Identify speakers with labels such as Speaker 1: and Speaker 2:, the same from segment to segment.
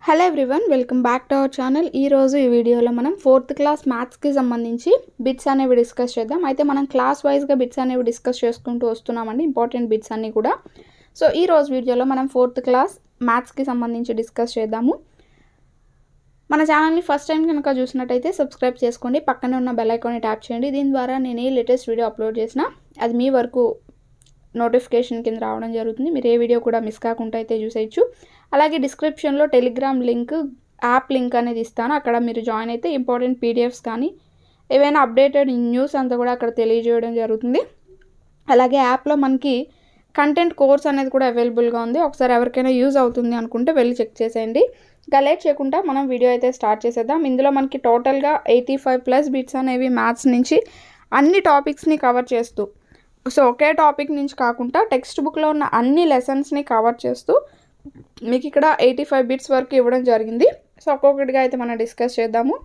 Speaker 1: hello everyone welcome back to our channel ఈరోజు ఈ వీడియోలో మనం ఫోర్త్ క్లాస్ మ్యాథ్స్కి సంబంధించి బిట్స్ అనేవి డిస్కస్ చేద్దాం అయితే మనం క్లాస్ వైజ్గా బిట్స్ అనేవి డిస్కస్ చేసుకుంటూ వస్తున్నామండి ఇంపార్టెంట్ బిట్స్ అన్నీ కూడా సో ఈ రోజు వీడియోలో మనం ఫోర్త్ క్లాస్ మ్యాథ్స్కి సంబంధించి డిస్కస్ చేద్దాము మన ఛానల్ని ఫస్ట్ టైం కనుక చూసినట్టయితే సబ్స్క్రైబ్ చేసుకోండి పక్కనే ఉన్న బెల్ ఐకాన్ని ట్యాప్ చేయండి దీని ద్వారా నేను ఏ లేటెస్ట్ వీడియో అప్లోడ్ చేసినా అది మీ వరకు నోటిఫికేషన్ కింద రావడం జరుగుతుంది మీరు ఏ వీడియో కూడా మిస్ కాకుండా అయితే చూసేయచ్చు అలాగే డిస్క్రిప్షన్లో టెలిగ్రామ్ లింక్ యాప్ లింక్ అనేది ఇస్తాను అక్కడ మీరు జాయిన్ అయితే ఇంపార్టెంట్ పీడిఎఫ్స్ కానీ ఏవైనా అప్డేటెడ్ న్యూస్ అంతా కూడా అక్కడ తెలియజేయడం జరుగుతుంది అలాగే యాప్లో మనకి కంటెంట్ కోర్స్ అనేది కూడా అవైలబుల్గా ఉంది ఒకసారి ఎవరికైనా యూజ్ అవుతుంది అనుకుంటే వెళ్ళి చెక్ చేసేయండి ఇంకా లేట్ చేయకుండా మనం వీడియో అయితే స్టార్ట్ చేసేద్దాం ఇందులో మనకి టోటల్గా ఎయిటీ ఫైవ్ ప్లస్ బిట్స్ అనేవి మ్యాథ్స్ నుంచి అన్ని టాపిక్స్ని కవర్ చేస్తూ సో ఒకే టాపిక్ నుంచి కాకుండా టెక్స్ట్ బుక్లో ఉన్న అన్ని లెసన్స్ని కవర్ చేస్తూ మీకు ఇక్కడ ఎయిటీ ఫైవ్ బిట్స్ వరకు ఇవ్వడం జరిగింది సో ఒక్కొక్కటిగా అయితే మనం డిస్కస్ చేద్దాము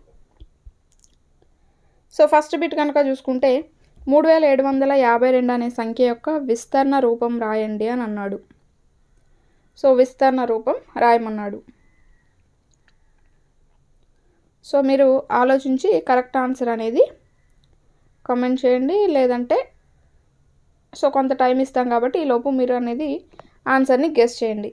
Speaker 1: సో ఫస్ట్ బిట్ కనుక చూసుకుంటే మూడు వేల ఏడు వందల యాభై రెండు అనే సంఖ్య యొక్క విస్తరణ రూపం రాయండి అని అన్నాడు సో విస్తరణ రూపం రాయమన్నాడు సో మీరు ఆలోచించి కరెక్ట్ ఆన్సర్ అనేది కామెంట్ చేయండి లేదంటే సో కొంత టైం ఇస్తాం కాబట్టి ఈ లోపు మీరు అనేది ఆన్సర్ని గెస్ చేయండి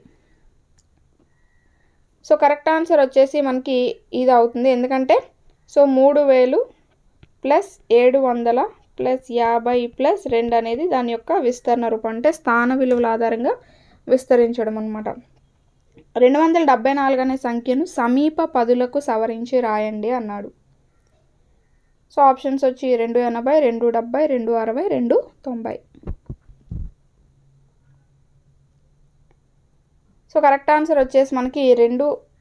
Speaker 1: సో కరెక్ట్ ఆన్సర్ వచ్చేసి మనకి ఇది అవుతుంది ఎందుకంటే సో మూడు వేలు ప్లస్ ఏడు వందల ప్లస్ యాభై ప్లస్ రెండు అనేది దాని యొక్క విస్తరణ రూపం అంటే స్థాన విలువల ఆధారంగా విస్తరించడం అనమాట రెండు వందల డెబ్బై నాలుగు అనే సంఖ్యను సమీప పదులకు సవరించి రాయండి అన్నాడు సో ఆప్షన్స్ వచ్చి రెండు ఎనభై రెండు డెబ్బై రెండు అరవై రెండు తొంభై సో కరెక్ట్ ఆన్సర్ వచ్చేసి మనకి రెండు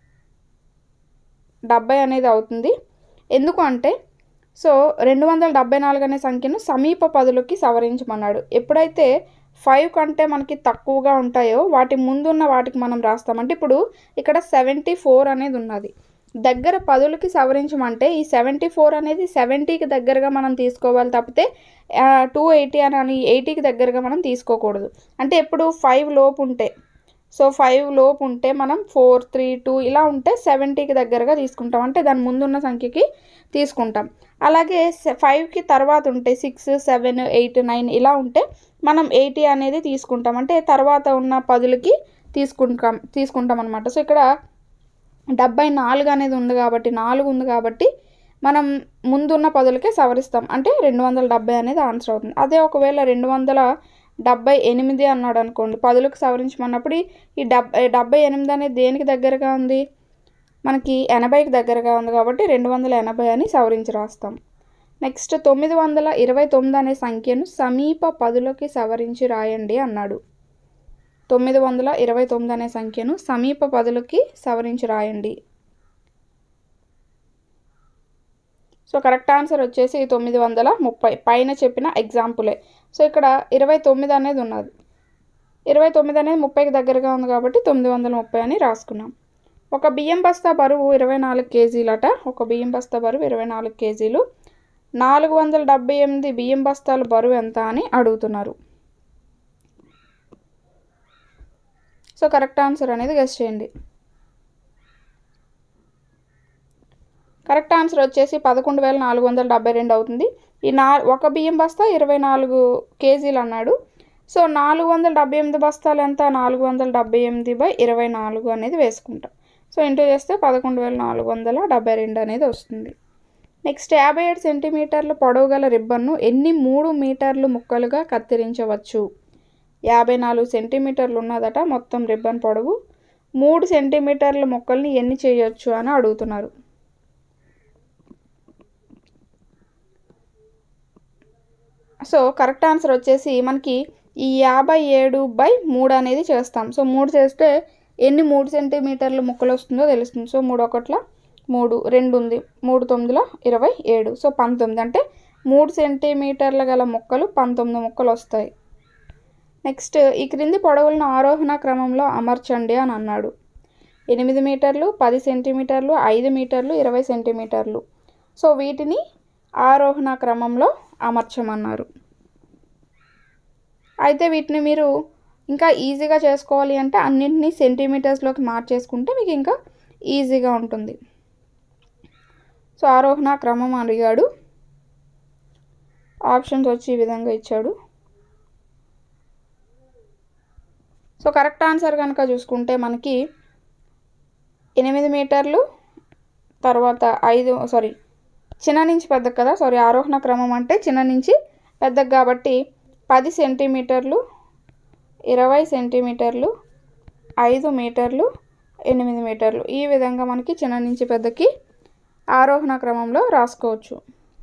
Speaker 1: డెబ్బై అనేది అవుతుంది ఎందుకు అంటే సో రెండు వందల డెబ్బై నాలుగు అనే సంఖ్యను సమీప పదులకి సవరించమన్నాడు ఎప్పుడైతే ఫైవ్ కంటే మనకి తక్కువగా ఉంటాయో వాటి ముందున్న వాటికి మనం రాస్తాం అంటే ఇప్పుడు ఇక్కడ సెవెంటీ ఫోర్ అనేది ఉన్నది దగ్గర పదులకి సవరించమంటే ఈ సెవెంటీ ఫోర్ అనేది సెవెంటీకి దగ్గరగా మనం తీసుకోవాలి తప్పితే టూ ఎయిటీ అని ఎయిటీకి దగ్గరగా మనం తీసుకోకూడదు అంటే ఎప్పుడు ఫైవ్ లోపు ఉంటే సో ఫైవ్ లోపు ఉంటే మనం ఫోర్ త్రీ టూ ఇలా ఉంటే సెవెంటీకి దగ్గరగా తీసుకుంటాం అంటే దాని ముందున్న సంఖ్యకి తీసుకుంటాం అలాగే ఫైవ్కి తర్వాత ఉంటే సిక్స్ సెవెన్ ఎయిట్ నైన్ ఇలా ఉంటే మనం ఎయిటీ అనేది తీసుకుంటాం అంటే తర్వాత ఉన్న పదులకి తీసుకుంటాం తీసుకుంటాం అనమాట సో ఇక్కడ డెబ్బై నాలుగు అనేది ఉంది కాబట్టి నాలుగు ఉంది కాబట్టి మనం ముందున్న పదులకే సవరిస్తాం అంటే రెండు వందల డెబ్బై అనేది ఆన్సర్ అవుతుంది అదే ఒకవేళ రెండు వందల డెబ్బై ఎనిమిది అన్నాడు అనుకోండి పదులకు సవరించమన్నప్పుడు ఈ డెబ్బై డెబ్బై ఎనిమిది అనేది దేనికి దగ్గరగా ఉంది మనకి ఎనభైకి దగ్గరగా ఉంది కాబట్టి రెండు వందల ఎనభై అని సవరించి రాస్తాం నెక్స్ట్ తొమ్మిది వందల ఇరవై తొమ్మిది అనే సంఖ్యను సమీప పదులకి సవరించి రాయండి అన్నాడు తొమ్మిది వందల ఇరవై తొమ్మిది అనే సంఖ్యను సమీప పదులకి సవరించి రాయండి సో కరెక్ట్ ఆన్సర్ వచ్చేసి తొమ్మిది వందల ముప్పై పైన చెప్పిన ఎగ్జాంపులే సో ఇక్కడ ఇరవై తొమ్మిది అనేది ఉన్నది ఇరవై తొమ్మిది అనేది ముప్పైకి దగ్గరగా ఉంది కాబట్టి తొమ్మిది వందల ముప్పై అని రాసుకున్నాం ఒక బియ్యం బస్తా బరువు ఇరవై నాలుగు కేజీలట ఒక బియ్యం బస్తా బరువు ఇరవై నాలుగు కేజీలు నాలుగు వందల డెబ్బై ఎనిమిది బియ్యం బస్తాల బరువు ఎంత అని అడుగుతున్నారు సో కరెక్ట్ ఆన్సర్ అనేది గెస్ చేయండి కరెక్ట్ ఆన్సర్ వచ్చేసి పదకొండు వేల నాలుగు వందల డెబ్బై రెండు అవుతుంది ఈ నా ఒక బియ్యం బస్తా ఇరవై నాలుగు కేజీలు అన్నాడు సో నాలుగు వందల డెబ్బై ఎనిమిది బస్తాలు ఎంత నాలుగు వందల డెబ్బై ఎనిమిది బై ఇరవై నాలుగు అనేది వేసుకుంటాం సో ఇంటూ చేస్తే పదకొండు వేల నాలుగు వందల డెబ్బై రెండు అనేది వస్తుంది నెక్స్ట్ యాభై ఏడు సెంటీమీటర్ల పొడవు గల రిబ్బన్ను ఎన్ని మూడు మీటర్లు ముక్కలుగా కత్తిరించవచ్చు యాభై నాలుగు సెంటీమీటర్లు ఉన్నదట మొత్తం రిబ్బన్ పొడవు మూడు సెంటీమీటర్ల ముక్కల్ని ఎన్ని చేయొచ్చు అని అడుగుతున్నారు సో కరెక్ట్ ఆన్సర్ వచ్చేసి మనకి ఈ యాభై ఏడు బై మూడు అనేది చేస్తాం సో మూడు చేస్తే ఎన్ని మూడు సెంటీమీటర్లు ముక్కలు వస్తుందో తెలుస్తుంది సో మూడు ఒకట్ల మూడు రెండు ఉంది మూడు తొమ్మిదిలో ఇరవై ఏడు సో పంతొమ్మిది అంటే మూడు సెంటీమీటర్ల గల ముక్కలు పంతొమ్మిది ముక్కలు వస్తాయి నెక్స్ట్ ఈ క్రింది పొడవులను ఆరోహణ క్రమంలో అమర్చండి అని అన్నాడు ఎనిమిది మీటర్లు పది సెంటీమీటర్లు ఐదు మీటర్లు ఇరవై సెంటీమీటర్లు సో వీటిని ఆరోహణ క్రమంలో అమర్చమన్నారు అయితే వీటిని మీరు ఇంకా ఈజీగా చేసుకోవాలి అంటే అన్నింటినీ సెంటీమీటర్స్లోకి మార్చేసుకుంటే మీకు ఇంకా ఈజీగా ఉంటుంది సో ఆరోహణ క్రమం అడిగాడు ఆప్షన్స్ వచ్చి ఈ విధంగా ఇచ్చాడు సో కరెక్ట్ ఆన్సర్ కనుక చూసుకుంటే మనకి ఎనిమిది మీటర్లు తర్వాత ఐదు సారీ చిన్న నుంచి పెద్దకు కదా సారీ ఆరోహణ క్రమం అంటే చిన్న నుంచి పెద్దకు కాబట్టి పది సెంటీమీటర్లు ఇరవై సెంటీమీటర్లు ఐదు మీటర్లు ఎనిమిది మీటర్లు ఈ విధంగా మనకి చిన్న నుంచి పెద్దకి ఆరోహణ క్రమంలో రాసుకోవచ్చు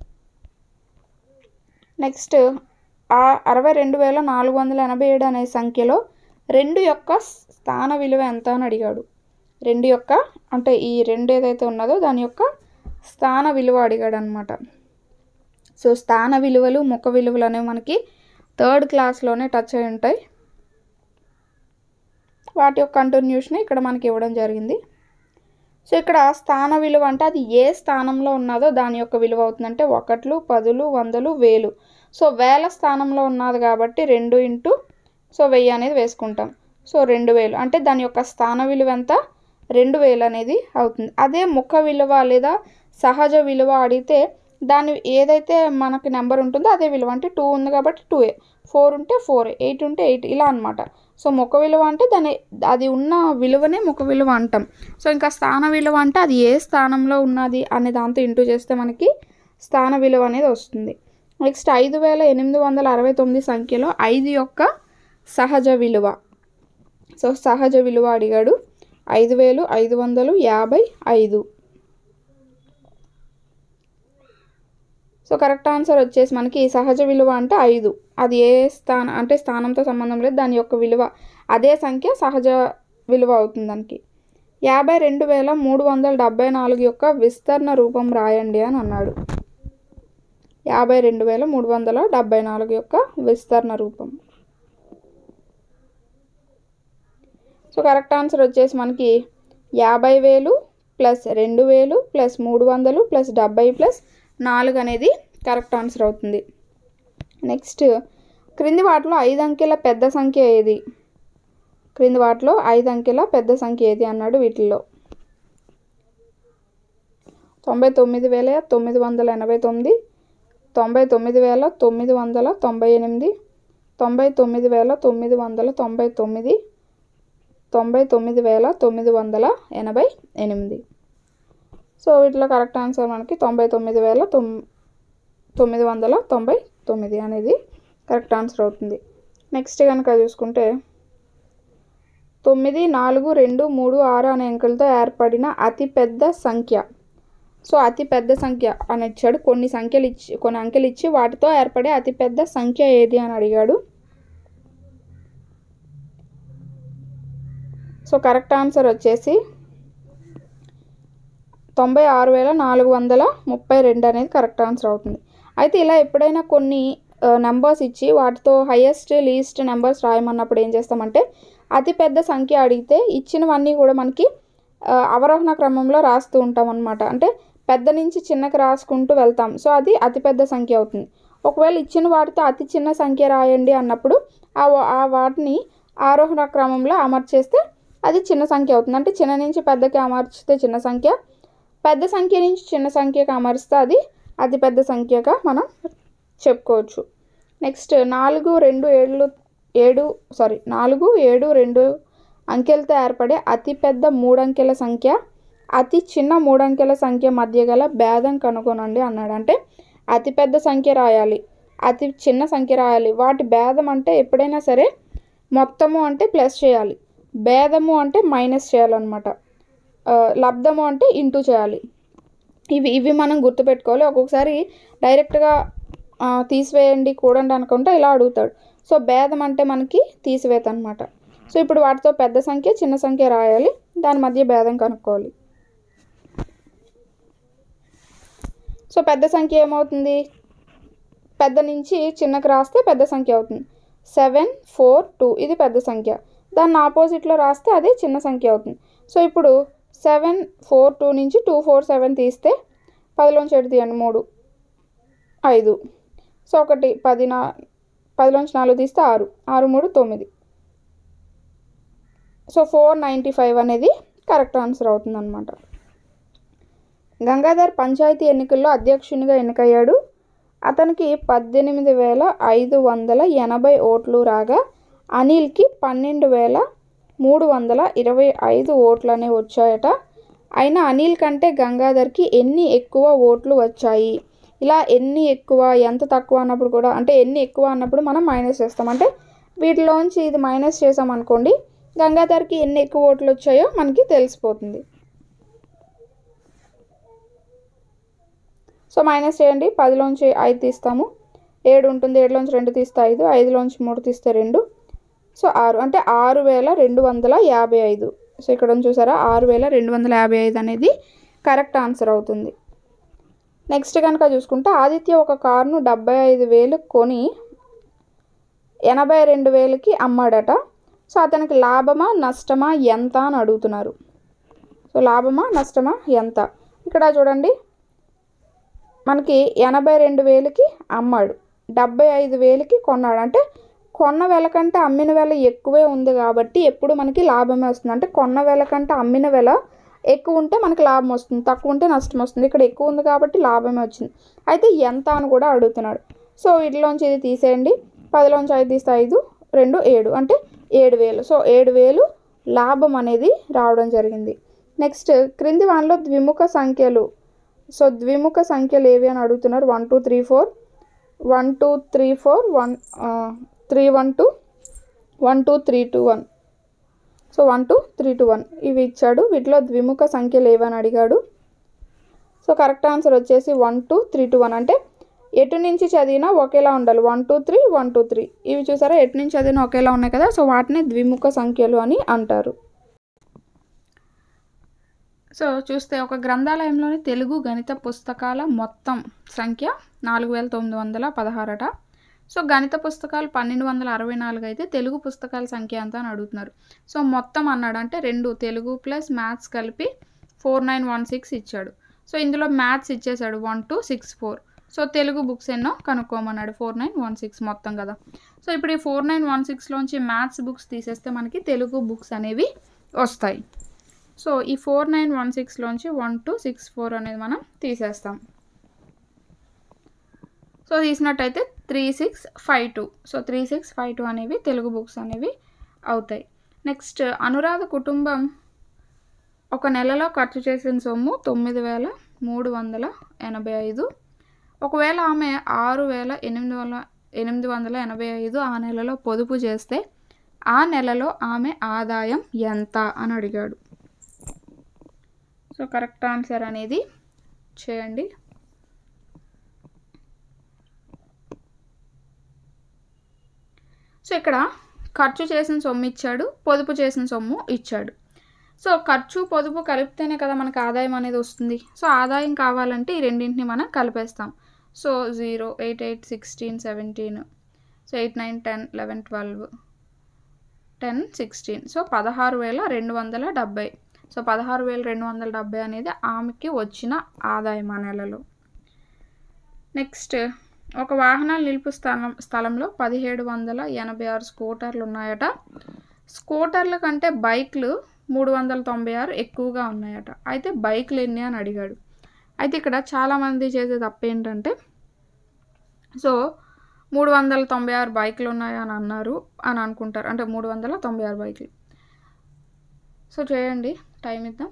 Speaker 1: నెక్స్ట్ ఆ అరవై రెండు వేల నాలుగు వందల ఎనభై ఏడు అనే సంఖ్యలో రెండు యొక్క స్థాన విలువ ఎంత అని అడిగాడు రెండు యొక్క అంటే ఈ రెండు ఏదైతే ఉన్నదో దాని యొక్క స్థాన విలువ అడిగాడు అనమాట సో స్థాన విలువలు ముఖ విలువలు అనేవి మనకి థర్డ్ క్లాస్లోనే టచ్ అయి ఉంటాయి వాటి యొక్క కంటిన్యూషన్ ఇక్కడ మనకి ఇవ్వడం జరిగింది సో ఇక్కడ స్థాన విలువ అంటే అది ఏ స్థానంలో ఉన్నదో దాని యొక్క విలువ అవుతుందంటే ఒకట్లు పదులు వందలు వేలు సో వేల స్థానంలో ఉన్నది కాబట్టి రెండు ఇంటూ సో వెయ్యి అనేది వేసుకుంటాం సో రెండు వేలు అంటే దాని యొక్క స్థాన విలువ ఎంత రెండు వేలు అనేది అవుతుంది అదే ముఖ విలువ లేదా సహజ విలువ అడిగితే దాని ఏదైతే మనకి నెంబర్ ఉంటుందో అదే విలువ అంటే టూ ఉంది కాబట్టి టూ ఏ ఫోర్ ఉంటే ఫోర్ ఎయిట్ ఉంటే ఎయిట్ ఇలా అనమాట సో ముఖ విలువ అంటే దాని అది ఉన్న విలువనే ముఖ విలువ అంటాం సో ఇంకా స్థాన విలువ అంటే అది ఏ స్థానంలో ఉన్నది అనే దాంతో ఇంటూ చేస్తే మనకి స్థాన విలువ అనేది వస్తుంది నెక్స్ట్ ఐదు వేల ఎనిమిది వందల అరవై తొమ్మిది సంఖ్యలో ఐదు యొక్క సహజ విలువ సో సహజ విలువ అడిగాడు ఐదు వేలు ఐదు వందలు యాభై ఐదు సో కరెక్ట్ ఆన్సర్ వచ్చేసి మనకి సహజ విలువ అంటే ఐదు అది ఏ స్థానం అంటే స్థానంతో సంబంధం లేదు దాని యొక్క విలువ అదే సంఖ్య సహజ విలువ అవుతుంది దానికి యాభై రెండు వేల మూడు వందల డెబ్బై నాలుగు యొక్క విస్తరణ రూపం రాయండి అని అన్నాడు యాభై రెండు వేల మూడు వందల డెబ్బై నాలుగు యొక్క విస్తరణ రూపం సో కరెక్ట్ ఆన్సర్ వచ్చేసి మనకి యాభై వేలు ప్లస్ రెండు వేలు ప్లస్ మూడు వందలు ప్లస్ డెబ్బై ప్లస్ నాలుగు అనేది కరెక్ట్ ఆన్సర్ అవుతుంది నెక్స్ట్ క్రింది వాటిలో ఐదు అంకెల పెద్ద సంఖ్య ఏది క్రింది వాటిలో ఐదు అంకెల పెద్ద సంఖ్య ఏది అన్నాడు వీటిల్లో తొంభై తొమ్మిది వేల తొమ్మిది వందల ఎనభై తొమ్మిది తొంభై తొమ్మిది వేల తొమ్మిది వందల తొంభై ఎనిమిది తొంభై తొమ్మిది వేల తొమ్మిది వందల తొంభై తొమ్మిది తొంభై తొమ్మిది వేల తొమ్మిది వందల ఎనభై ఎనిమిది సో వీటిలో కరెక్ట్ ఆన్సర్ మనకి తొంభై తొమ్మిది వేల తొమ్ తొమ్మిది వందల తొంభై తొమ్మిది అనేది కరెక్ట్ ఆన్సర్ అవుతుంది నెక్స్ట్ కనుక చూసుకుంటే తొమ్మిది నాలుగు రెండు మూడు ఆరు అనే అంకెలతో ఏర్పడిన అతిపెద్ద సంఖ్య సో అతి పెద్ద సంఖ్య అని ఇచ్చాడు కొన్ని సంఖ్యలు ఇచ్చి కొన్ని అంకెలు ఇచ్చి వాటితో ఏర్పడే అతిపెద్ద సంఖ్య ఏది అని అడిగాడు సో కరెక్ట్ ఆన్సర్ వచ్చేసి తొంభై ఆరు వేల నాలుగు వందల ముప్పై రెండు అనేది కరెక్ట్ ఆన్సర్ అవుతుంది అయితే ఇలా ఎప్పుడైనా కొన్ని నెంబర్స్ ఇచ్చి వాటితో హైయెస్ట్ లీస్ట్ నెంబర్స్ రాయమన్నప్పుడు ఏం చేస్తామంటే అతి పెద్ద సంఖ్య అడిగితే ఇచ్చినవన్నీ కూడా మనకి ఆ, అవరోహణ క్రమంలో రాస్తూ ఉంటాం అనమాట అంటే పెద్ద నుంచి చిన్నకి రాసుకుంటూ వెళ్తాం సో అది అతిపెద్ద సంఖ్య అవుతుంది ఒకవేళ ఇచ్చిన వాటితో అతి చిన్న సంఖ్య రాయండి అన్నప్పుడు ఆ వా- ఆ వాటిని ఆరోహణ క్రమంలో అమర్చేస్తే అది చిన్న సంఖ్య అవుతుంది అంటే చిన్న నుంచి పెద్దకి అమర్చితే చిన్న సంఖ్య పెద్ద సంఖ్య నుంచి చిన్న సంఖ్యకి అమరిస్తే అది అతి పెద్ద సంఖ్యగా మనం చెప్పుకోవచ్చు నెక్స్ట్ నాలుగు రెండు ఏళ్ళు ఏడు సారీ నాలుగు ఏడు రెండు అంకెలతో ఏర్పడే అతిపెద్ద మూడంకెల సంఖ్య అతి చిన్న మూడంకెల సంఖ్య మధ్య గల భేదం కనుగొనండి అన్నాడు అంటే అతిపెద్ద సంఖ్య రాయాలి అతి చిన్న సంఖ్య రాయాలి వాటి భేదం అంటే ఎప్పుడైనా సరే మొత్తము అంటే ప్లస్ చేయాలి భేదము అంటే మైనస్ చేయాలన్నమాట ఆ, లబ్ధము అంటే ఇంటూ చేయాలి ఇవి ఇవి మనం గుర్తుపెట్టుకోవాలి ఒక్కొక్కసారి డైరెక్ట్గా ఆ, తీసివేయండి కూడండి అనుకుంటే ఇలా అడుగుతాడు సో భేదం అంటే మనకి తీసివేత అనమాట సో ఇప్పుడు వాటితో పెద్ద సంఖ్య చిన్న సంఖ్య రాయాలి దాని మధ్య భేదం కనుక్కోవాలి సో పెద్ద సంఖ్య ఏమవుతుంది పెద్ద నుంచి చిన్నకి రాస్తే పెద్ద సంఖ్య అవుతుంది సెవెన్ ఫోర్ టూ ఇది పెద్ద సంఖ్య దాన్ని ఆపోజిట్లో రాస్తే అదే చిన్న సంఖ్య అవుతుంది సో ఇప్పుడు సెవెన్ ఫోర్ టూ నుంచి టూ ఫోర్ సెవెన్ తీస్తే పదిలోంచి ఎటు తీయండి మూడు ఐదు సో ఒకటి పది నా పదిలోంచి నాలుగు తీస్తే ఆరు ఆరు మూడు తొమ్మిది సో ఫోర్ నైంటీ ఫైవ్ అనేది కరెక్ట్ ఆన్సర్ అవుతుంది అనమాట గంగాధర్ పంచాయతీ ఎన్నికల్లో అధ్యక్షునిగా ఎన్నికయ్యాడు అతనికి పద్దెనిమిది వేల ఐదు వందల ఎనభై ఓట్లు రాగా అనిల్కి పన్నెండు వేల మూడు వందల ఇరవై ఐదు ఓట్లు అనేవి వచ్చాయట అయినా అనిల్ కంటే గంగాధర్కి ఎన్ని ఎక్కువ ఓట్లు వచ్చాయి ఇలా ఎన్ని ఎక్కువ ఎంత తక్కువ అన్నప్పుడు కూడా అంటే ఎన్ని ఎక్కువ అన్నప్పుడు మనం మైనస్ చేస్తాం అంటే వీటిలోంచి ఇది మైనస్ చేసాం అనుకోండి గంగాధర్కి ఎన్ని ఎక్కువ ఓట్లు వచ్చాయో మనకి తెలిసిపోతుంది సో మైనస్ చేయండి పదిలోంచి ఐదు తీస్తాము ఏడు ఉంటుంది ఏడులోంచి రెండు తీస్తే ఐదు ఐదులోంచి మూడు తీస్తే రెండు సో ఆరు అంటే ఆరు వేల రెండు వందల యాభై ఐదు సో ఇక్కడ ఉంది చూసారా ఆరు వేల రెండు వందల యాభై ఐదు అనేది కరెక్ట్ ఆన్సర్ అవుతుంది నెక్స్ట్ కనుక చూసుకుంటే ఆదిత్య ఒక కారును డెబ్బై ఐదు వేలు కొని ఎనభై రెండు వేలకి అమ్మాడట సో అతనికి లాభమా నష్టమా ఎంత అని అడుగుతున్నారు సో లాభమా నష్టమా ఎంత ఇక్కడ చూడండి మనకి ఎనభై రెండు వేలకి అమ్మాడు డెబ్బై ఐదు వేలకి కొన్నాడు అంటే కొన్న వెల కంటే అమ్మిన వెల ఎక్కువే ఉంది కాబట్టి ఎప్పుడు మనకి లాభమే వస్తుంది అంటే కొన్న వెల కంటే అమ్మిన వెల ఎక్కువ ఉంటే మనకి లాభం వస్తుంది తక్కువ ఉంటే నష్టం వస్తుంది ఇక్కడ ఎక్కువ ఉంది కాబట్టి లాభమే వచ్చింది అయితే ఎంత అని కూడా అడుగుతున్నాడు సో వీటిలోంచి ఇది తీసేయండి పదిలోంచి ఐదు తీస్తే ఐదు రెండు ఏడు అంటే ఏడు వేలు సో ఏడు వేలు లాభం అనేది రావడం జరిగింది నెక్స్ట్ క్రింది వానిలో ద్విముఖ సంఖ్యలు సో ద్విముఖ సంఖ్యలు ఏవి అని అడుగుతున్నారు one two three four one two three four one three one two one two three two one so one two three two one ఇవి ఇచ్చాడు వీటిలో ద్విముఖ సంఖ్యలు ఏవని అడిగాడు సో కరెక్ట్ ఆన్సర్ వచ్చేసి one two three two one అంటే ఎటు నుంచి చదివినా ఒకేలా ఉండాలి one two three one two three ఇవి చూసారా ఎటు నుంచి చదివినా ఒకేలా ఉన్నాయి కదా సో వాటిని ద్విముఖ సంఖ్యలు అని అంటారు సో చూస్తే ఒక గ్రంథాలయంలోని తెలుగు గణిత పుస్తకాల మొత్తం సంఖ్య నాలుగు వేల తొమ్మిది వందల పదహారట సో గణిత పుస్తకాలు పన్నెండు వందల అరవై నాలుగు అయితే తెలుగు పుస్తకాల సంఖ్య ఎంత అని అడుగుతున్నారు సో మొత్తం అన్నాడు అంటే రెండు తెలుగు ప్లస్ మ్యాథ్స్ కలిపి ఫోర్ నైన్ వన్ సిక్స్ ఇచ్చాడు సో ఇందులో మ్యాథ్స్ ఇచ్చేసాడు one two six four so Telugu books ఎన్నో కనుక్కోమన్నాడు ఫోర్ నైన్ వన్ సిక్స్ మొత్తం కదా సో ఇప్పుడు ఈ ఫోర్ నైన్ వన్ సిక్స్లోంచి మ్యాథ్స్ బుక్స్ తీసేస్తే మనకి తెలుగు బుక్స్ అనేవి వస్తాయి సో ఈ ఫోర్ నైన్ వన్ సిక్స్లోంచి వన్ టూ సిక్స్ ఫోర్ అనేది మనం తీసేస్తాం సో తీసినట్టయితే three six five two so three six five two అనేవి తెలుగు బుక్స్ అనేవి అవుతాయి నెక్స్ట్ అనురాధ కుటుంబం ఒక నెలలో ఖర్చు చేసిన సొమ్ము తొమ్మిది వేల మూడు వందల ఎనభై ఐదు ఒకవేళ ఆమె ఆరు వేల ఎనిమిది వందల ఎనిమిది వందల ఎనభై ఐదు ఆ నెలలో పొదుపు చేస్తే ఆ నెలలో ఆమె ఆదాయం ఎంత అని అడిగాడు సో కరెక్ట్ ఆన్సర్ అనేది చేయండి సో ఇక్కడ ఖర్చు చేసిన సొమ్ము ఇచ్చాడు పొదుపు చేసిన సొమ్ము ఇచ్చాడు సో ఖర్చు పొదుపు కలిపితేనే కదా మనకు ఆదాయం అనేది వస్తుంది సో ఆదాయం కావాలంటే ఈ రెండింటిని మనం కలిపేస్తాం so zero eight eight sixteen seventeen so eight nine ten eleven twelve ten sixteen so పదహారు వేల రెండు వందల డెబ్బై సో పదహారు వేల రెండు వందల డెబ్బై అనేది ఆమెకి వచ్చిన ఆదాయం ఆ నెలలో నెక్స్ట్ ఒక వాహనాలు నిలుపు స్థలం స్థలంలో పదిహేడు వందల ఎనభై ఆరు స్కూటర్లు ఉన్నాయట స్కూటర్ల కంటే బైక్లు మూడు వందల తొంభై ఆరు ఎక్కువగా ఉన్నాయట అయితే బైక్లు ఎన్ని అని అడిగాడు అయితే ఇక్కడ చాలామంది చేసే తప్పు ఏంటంటే సో మూడు వందల తొంభై ఆరు బైకులు ఉన్నాయి అని అన్నారు అని అనుకుంటారు అంటే మూడు వందల తొంభై ఆరు బైకులు సో చేయండి టైం ఇద్దాం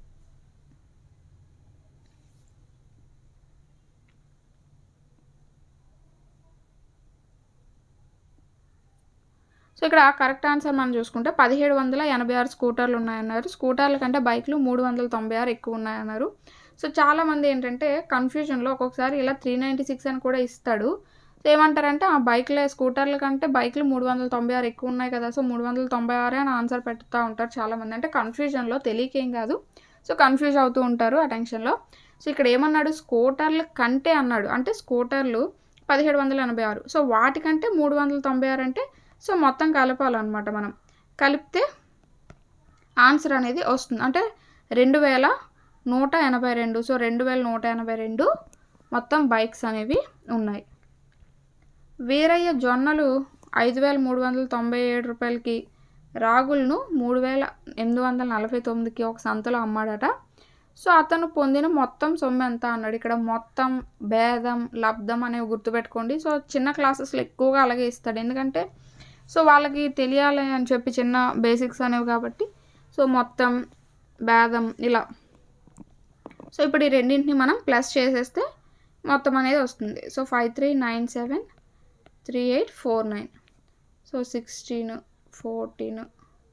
Speaker 1: సో ఇక్కడ కరెక్ట్ ఆన్సర్ మనం చూసుకుంటే పదిహేడు వందల ఎనభై ఆరు స్కూటర్లు ఉన్నాయన్నారు స్కూటర్ల కంటే బైక్లు మూడు వందల తొంభై ఆరు ఎక్కువ ఉన్నాయన్నారు సో చాలామంది ఏంటంటే కన్ఫ్యూజన్లో ఒక్కొక్కసారి ఇలా త్రీ నైంటీ సిక్స్ అని కూడా ఇస్తాడు సో ఏమంటారంటే ఆ బైక్లే స్కూటర్ల కంటే బైక్లు మూడు వందల తొంభై ఆరు ఎక్కువ ఉన్నాయి కదా సో మూడు వందల తొంభై ఆరే అని ఆన్సర్ పెడుతూ ఉంటారు చాలామంది అంటే కన్ఫ్యూజన్లో తెలియకేం కాదు సో కన్ఫ్యూజ్ అవుతూ ఉంటారు ఆ టెన్షన్లో సో ఇక్కడ ఏమన్నాడు స్కూటర్ల కంటే అన్నాడు అంటే స్కూటర్లు పదిహేడు వందల ఎనభై ఆరు సో వాటికంటే మూడు వందల తొంభై ఆరు అంటే సో మొత్తం కలపాలన్నమాట మనం కలిపితే ఆన్సర్ అనేది వస్తుంది అంటే రెండు వేల నూట ఎనభై రెండు సో రెండు వేల నూట ఎనభై రెండు మొత్తం బైక్స్ అనేవి ఉన్నాయి వీరయ్య జొన్నలు ఐదు వేల మూడు వందల తొంభై ఏడు రూపాయలకి రాగులను మూడు వేల ఎనిమిది వందల నలభై తొమ్మిదికి ఒక సంతలో అమ్మాడట సో అతను పొందిన మొత్తం సొమ్ము ఎంత అన్నాడు ఇక్కడ మొత్తం భేదం లబ్ధం అనేవి గుర్తుపెట్టుకోండి సో చిన్న క్లాసెస్లో ఎక్కువగా అలాగే ఇస్తాడు ఎందుకంటే సో వాళ్ళకి తెలియాలి అని చెప్పి చిన్న బేసిక్స్ అనేవి కాబట్టి సో మొత్తం భేదం ఇలా సో ఇప్పుడు ఈ రెండింటిని మనం ప్లస్ చేసేస్తే మొత్తం అనేది వస్తుంది so five three nine seven three eight four nine so sixteen fourteen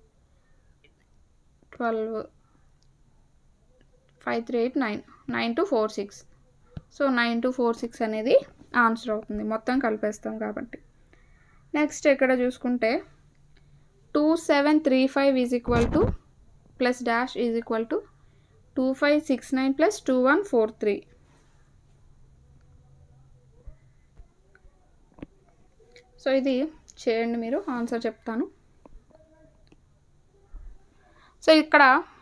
Speaker 1: twelve five three eight nine nine two four six so nine two four six అనేది ఆన్సర్ అవుతుంది మొత్తం కలిపేస్తాం కాబట్టి నెక్స్ట్ ఇక్కడ చూసుకుంటే two seven three five is equal to plus dash is equal to two five six nine plus two one four three so ఇది చేయండి మీరు ఆన్సర్ చెప్తాను సో ఇక్కడ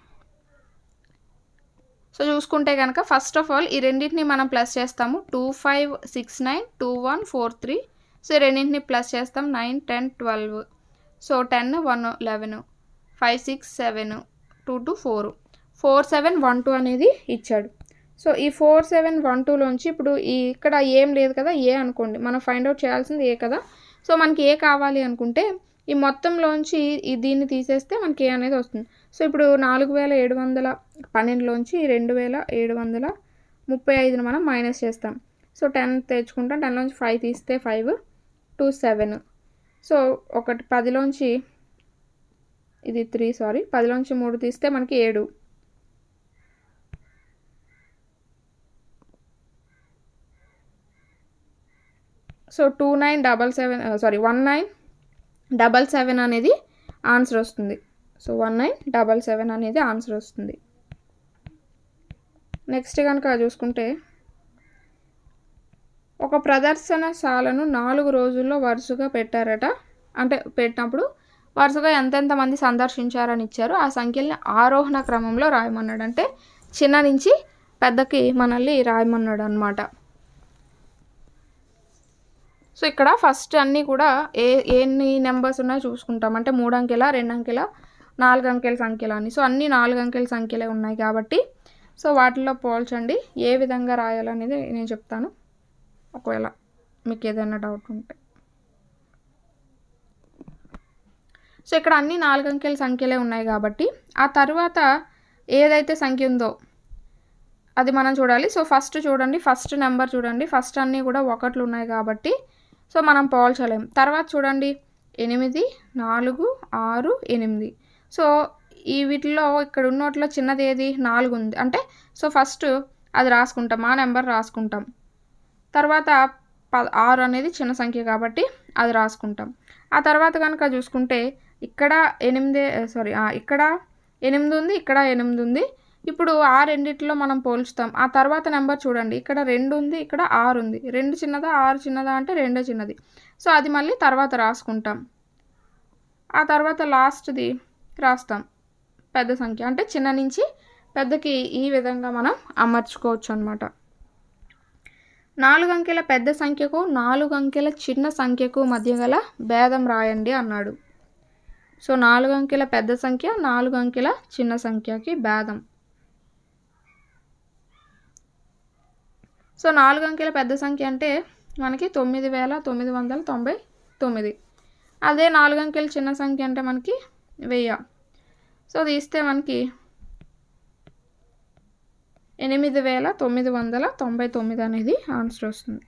Speaker 1: సో చూసుకుంటే కనుక ఫస్ట్ ఆఫ్ ఆల్ ఈ రెండింటిని మనం ప్లస్ చేస్తాము two five six nine two one four three so ఈ రెండింటిని ప్లస్ చేస్తాం nine ten twelve so ten one eleven five six seven two two four four seven one two అనేది ఇచ్చాడు so ఈ ఫోర్ సెవెన్ వన్ టూలోంచి ఇప్పుడు ఈ ఇక్కడ ఏం లేదు కదా ఏ అనుకోండి మనం ఫైండ్ అవుట్ చేయాల్సింది ఏ కదా సో మనకి ఏ కావాలి అనుకుంటే ఈ మొత్తంలోంచి ఈ దీన్ని తీసేస్తే మనకి ఏ అనేది వస్తుంది సో ఇప్పుడు నాలుగు వేల ఏడు వందల పన్నెండులోంచి రెండు వేల ఏడు వందల ముప్పై ఐదును మనం మైనస్ చేస్తాం సో టెన్ తెచ్చుకుంటాం టెన్లోంచి ఫైవ్ తీస్తే ఫైవ్ టూ సెవెన్ సో ఒకటి పదిలోంచి ఇది త్రీ సారీ పదిలోంచి మూడు తీస్తే మనకి ఏడు so two nine double seven sorry one nine double seven అనేది ఆన్సర్ వస్తుంది so one nine double seven అనేది ఆన్సర్ వస్తుంది నెక్స్ట్ కనుక చూసుకుంటే ఒక ప్రదర్శనశాలను నాలుగు రోజుల్లో వరుసగా పెట్టారట అంటే పెట్టినప్పుడు వరుసగా ఎంతెంత మంది సందర్శించారని ఇచ్చారు ఆ సంఖ్యల్ని ఆరోహణ క్రమంలో రాయమన్నాడు అంటే చిన్న నుంచి పెద్దకి మనల్ని రాయమన్నాడు అనమాట సో ఇక్కడ ఫస్ట్ అన్నీ కూడా ఏ ఎన్ని నెంబర్స్ ఉన్నాయో చూసుకుంటాం అంటే మూడు అంకెల రెండు అంకెల నాలుగు అంకెల సంఖ్యలు అని సో అన్ని నాలుగు అంకెల సంఖ్యలే ఉన్నాయి కాబట్టి సో వాటిల్లో పోల్చండి ఏ విధంగా రాయాలనేది నేను చెప్తాను ఒకవేళ మీకు ఏదైనా డౌట్ ఉంటే సో ఇక్కడ అన్ని నాలుగు అంకెల సంఖ్యలే ఉన్నాయి కాబట్టి ఆ తర్వాత ఏదైతే సంఖ్య ఉందో అది మనం చూడాలి సో ఫస్ట్ చూడండి ఫస్ట్ నెంబర్ చూడండి ఫస్ట్ అన్నీ కూడా ఒకట్లు ఉన్నాయి కాబట్టి సో మనం పోల్చలేం తర్వాత చూడండి ఎనిమిది నాలుగు ఆరు ఎనిమిది సో ఈ వీటిలో ఇక్కడ ఉన్నట్లో చిన్నది ఏది నాలుగు ఉంది అంటే సో ఫస్ట్ అది రాసుకుంటాం ఆ నెంబర్ రాసుకుంటాం తర్వాత ప ఆరు అనేది చిన్న సంఖ్య కాబట్టి అది రాసుకుంటాం ఆ తర్వాత కనుక చూసుకుంటే ఇక్కడ ఎనిమిది సారీ ఇక్కడ ఎనిమిది ఉంది ఇక్కడ ఎనిమిది ఉంది ఇప్పుడు ఆ రెండిట్లో మనం పోల్చుతాం ఆ తర్వాత నెంబర్ చూడండి ఇక్కడ రెండు ఉంది ఇక్కడ ఆరు ఉంది రెండు చిన్నదా ఆరు చిన్నదా అంటే రెండే చిన్నది సో అది మళ్ళీ తర్వాత రాసుకుంటాం ఆ తర్వాత లాస్ట్ది రాస్తాం పెద్ద సంఖ్య అంటే చిన్న నుంచి పెద్దకి ఈ విధంగా మనం అమర్చుకోవచ్చు అనమాట నాలుగు అంకెల పెద్ద సంఖ్యకు నాలుగు అంకెల చిన్న సంఖ్యకు మధ్య గల భేదం రాయండి అన్నాడు సో నాలుగు అంకెల పెద్ద సంఖ్య నాలుగు అంకెల చిన్న సంఖ్యకి భేదం సో నాలుగు అంకెల పెద్ద సంఖ్య అంటే మనకి తొమ్మిది వేల తొమ్మిది వందల తొంభై తొమ్మిది అదే నాలుగు అంకెల చిన్న సంఖ్య అంటే మనకి వెయ్యి సో తీస్తే మనకి ఎనిమిది వేల తొమ్మిది వందల తొంభై తొమ్మిది అనేది ఆన్సర్ వస్తుంది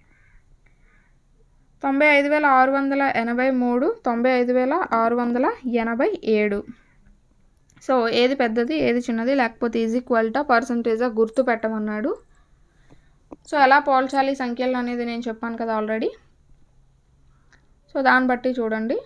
Speaker 1: తొంభై ఐదు వేల ఆరు వందల ఎనభై మూడు తొంభై ఐదు వేల ఆరు వందల ఎనభై ఏడు సో ఏది పెద్దది ఏది చిన్నది లేకపోతే ఈజ్ ఈక్వల్టా పర్సంటేజా గుర్తు పెట్టమన్నాడు సో ఎలా పోల్చాలి సంఖ్యలు అనేది నేను చెప్పాను కదా ఆల్రెడీ సో దాన్ని బట్టి చూడండి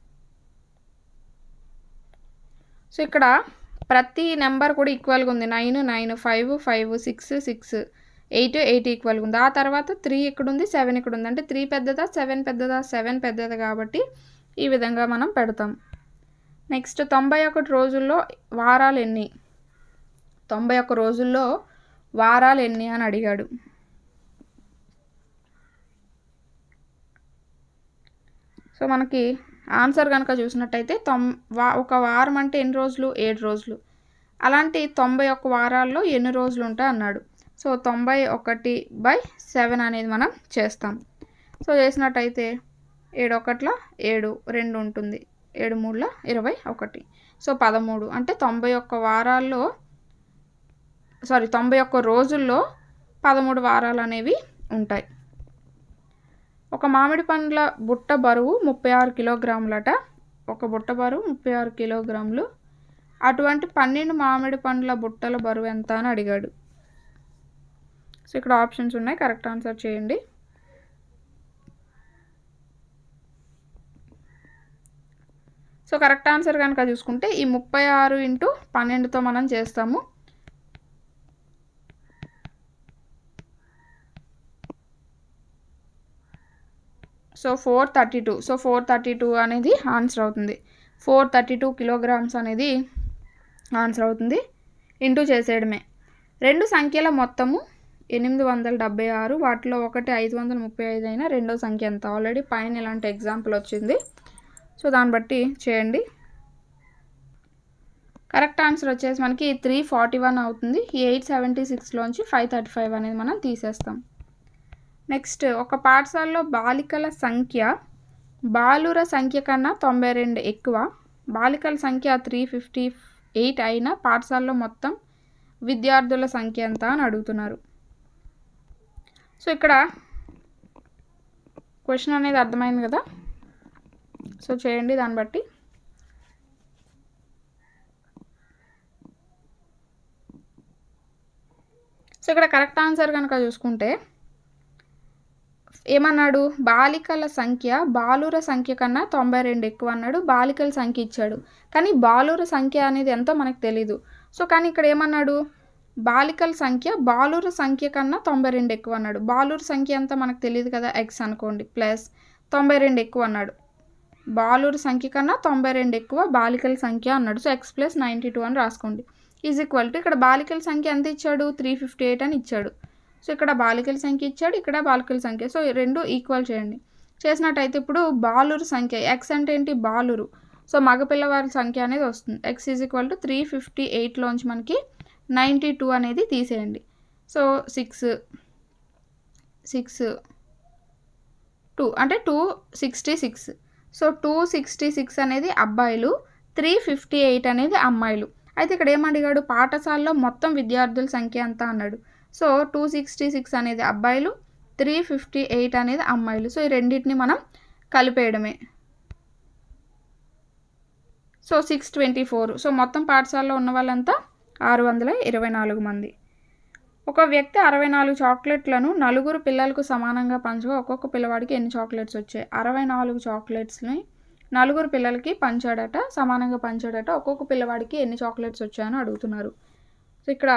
Speaker 1: సో ఇక్కడ ప్రతి నెంబర్ కూడా ఈక్వల్గా ఉంది nine nine five five six six eight eight ఈక్వల్గా ఉంది ఆ తర్వాత త్రీ ఇక్కడ ఉంది సెవెన్ ఇక్కడ ఉంది అంటే త్రీ పెద్దదా సెవెన్ పెద్దదా సెవెన్ పెద్దది కాబట్టి ఈ విధంగా మనం పెడతాం నెక్స్ట్ తొంభై ఒకటి రోజుల్లో వారాలు ఎన్ని తొంభై ఒక్క రోజుల్లో వారాలు ఎన్ని అని అడిగాడు సో మనకి ఆన్సర్ కనుక చూసినట్టయితే తొం వా ఒక వారం అంటే ఎన్ని రోజులు ఏడు రోజులు అలాంటి తొంభై ఒక్క వారాల్లో ఎన్ని రోజులు ఉంటాయి అన్నాడు సో తొంభై ఒకటి బై సెవెన్ అనేది మనం చేస్తాం సో చేసినట్టయితే ఏడు ఒకట్ల ఏడు రెండు ఉంటుంది ఏడు మూడుల ఇరవై ఒకటి సో పదమూడు అంటే తొంభై ఒక్క వారాల్లో సారీ తొంభై ఒక్క రోజుల్లో పదమూడు వారాలు అనేవి ఉంటాయి ఒక మామిడి పండ్ల బుట్ట బరువు ముప్పై ఆరు కిలోగ్రాములట ఒక బుట్ట బరువు ముప్పై ఆరు కిలోగ్రాములు అటువంటి పన్నెండు మామిడి పండ్ల బుట్టల బరువు ఎంత అని అడిగాడు సో ఇక్కడ ఆప్షన్స్ ఉన్నాయి కరెక్ట్ ఆన్సర్ చేయండి సో కరెక్ట్ ఆన్సర్ కనుక చూసుకుంటే ఈ ముప్పై ఆరు ఇంటూ పన్నెండుతో మనం చేస్తాము so four thirty two so four thirty two అనేది ఆన్సర్ అవుతుంది ఫోర్ థర్టీ టూ కిలోగ్రామ్స్ అనేది ఆన్సర్ అవుతుంది ఇంటూ చేసేయడమే రెండు సంఖ్యల మొత్తము ఎనిమిది వందల డెబ్బై ఆరు వాటిలో ఒకటి ఐదు వందల ముప్పై ఐదు అయినా రెండో సంఖ్య ఎంత ఆల్రెడీ పైన ఇలాంటి ఎగ్జాంపుల్ వచ్చింది సో దాన్ని బట్టి చేయండి కరెక్ట్ ఆన్సర్ వచ్చేసి మనకి త్రీ ఫార్టీ వన్ అవుతుంది ఎయిట్ సెవెంటీ సిక్స్లోంచి ఫైవ్ థర్టీ ఫైవ్ అనేది మనం తీసేస్తాం నెక్స్ట్ ఒక పాఠశాలలో బాలికల సంఖ్య బాలుర సంఖ్య కన్నా తొంభై రెండు ఎక్కువ బాలికల సంఖ్య త్రీ ఫిఫ్టీ ఎయిట్ అయినా పాఠశాలలో మొత్తం విద్యార్థుల సంఖ్య ఎంత అని అడుగుతున్నారు సో ఇక్కడ క్వశ్చన్ అనేది అర్థమైంది కదా సో చేయండి దాన్ని బట్టి సో ఇక్కడ కరెక్ట్ ఆన్సర్ కనుక చూసుకుంటే ఏమన్నాడు బాలికల సంఖ్య బాలుర సంఖ్య కన్నా తొంభై రెండు ఎక్కువ అన్నాడు బాలికల సంఖ్య ఇచ్చాడు కానీ బాలుర సంఖ్య అనేది ఎంతో మనకు తెలీదు సో కానీ ఇక్కడ ఏమన్నాడు బాలికల సంఖ్య బాలుర సంఖ్య కన్నా తొంభై రెండు ఎక్కువ అన్నాడు బాలుర సంఖ్య ఎంత మనకు తెలియదు కదా ఎక్స్ అనుకోండి ప్లస్ తొంభై రెండు ఎక్కువ అన్నాడు బాలుర సంఖ్య కన్నా తొంభై రెండు ఎక్కువ బాలికల సంఖ్య అన్నాడు so X plus ninety two అని రాసుకోండి ఈజ్ ఈక్వల్ టు ఇక్కడ బాలికల సంఖ్య ఎంత ఇచ్చాడు త్రీ ఫిఫ్టీ ఎయిట్ అని ఇచ్చాడు సో ఇక్కడ బాలికల సంఖ్య ఇచ్చాడు ఇక్కడ బాలికల సంఖ్య సో ఈ రెండు ఈక్వల్ చేయండి చేసినట్టయితే ఇప్పుడు బాలురు సంఖ్య ఎక్స్ అంటే ఏంటి బాలురు సో మగపిల్లవారి సంఖ్య అనేది వస్తుంది X is equal to three fifty ఎయిట్లోంచి మనకి నైంటీ టూ అనేది తీసేయండి సో సిక్స్ సిక్స్ టూ అంటే two sixty six so two sixty six అనేది అబ్బాయిలు త్రీ ఫిఫ్టీ ఎయిట్ అనేది అమ్మాయిలు అయితే ఇక్కడ ఏమడిగాడు పాఠశాలలో మొత్తం విద్యార్థుల సంఖ్య ఎంత అన్నాడు సో టూ సిక్స్టీ సిక్స్ అనేది అబ్బాయిలు త్రీ ఫిఫ్టీ ఎయిట్ అనేది అమ్మాయిలు సో ఈ రెండింటిని మనం కలిపేయడమే so six twenty four so మొత్తం పాఠశాలలో ఉన్న వాళ్ళంతా ఆరు వందల ఇరవై నాలుగు మంది ఒక వ్యక్తి అరవై నాలుగు చాక్లెట్లను నలుగురు పిల్లలకు సమానంగా పంచగా ఒక్కొక్క పిల్లవాడికి ఎన్ని చాక్లెట్స్ వచ్చాయి అరవై నాలుగు చాక్లెట్స్ని నలుగురు పిల్లలకి పంచాడట సమానంగా పంచాడట ఒక్కొక్క పిల్లవాడికి ఎన్ని చాక్లెట్స్ వచ్చాయని అడుగుతున్నారు సో ఇక్కడ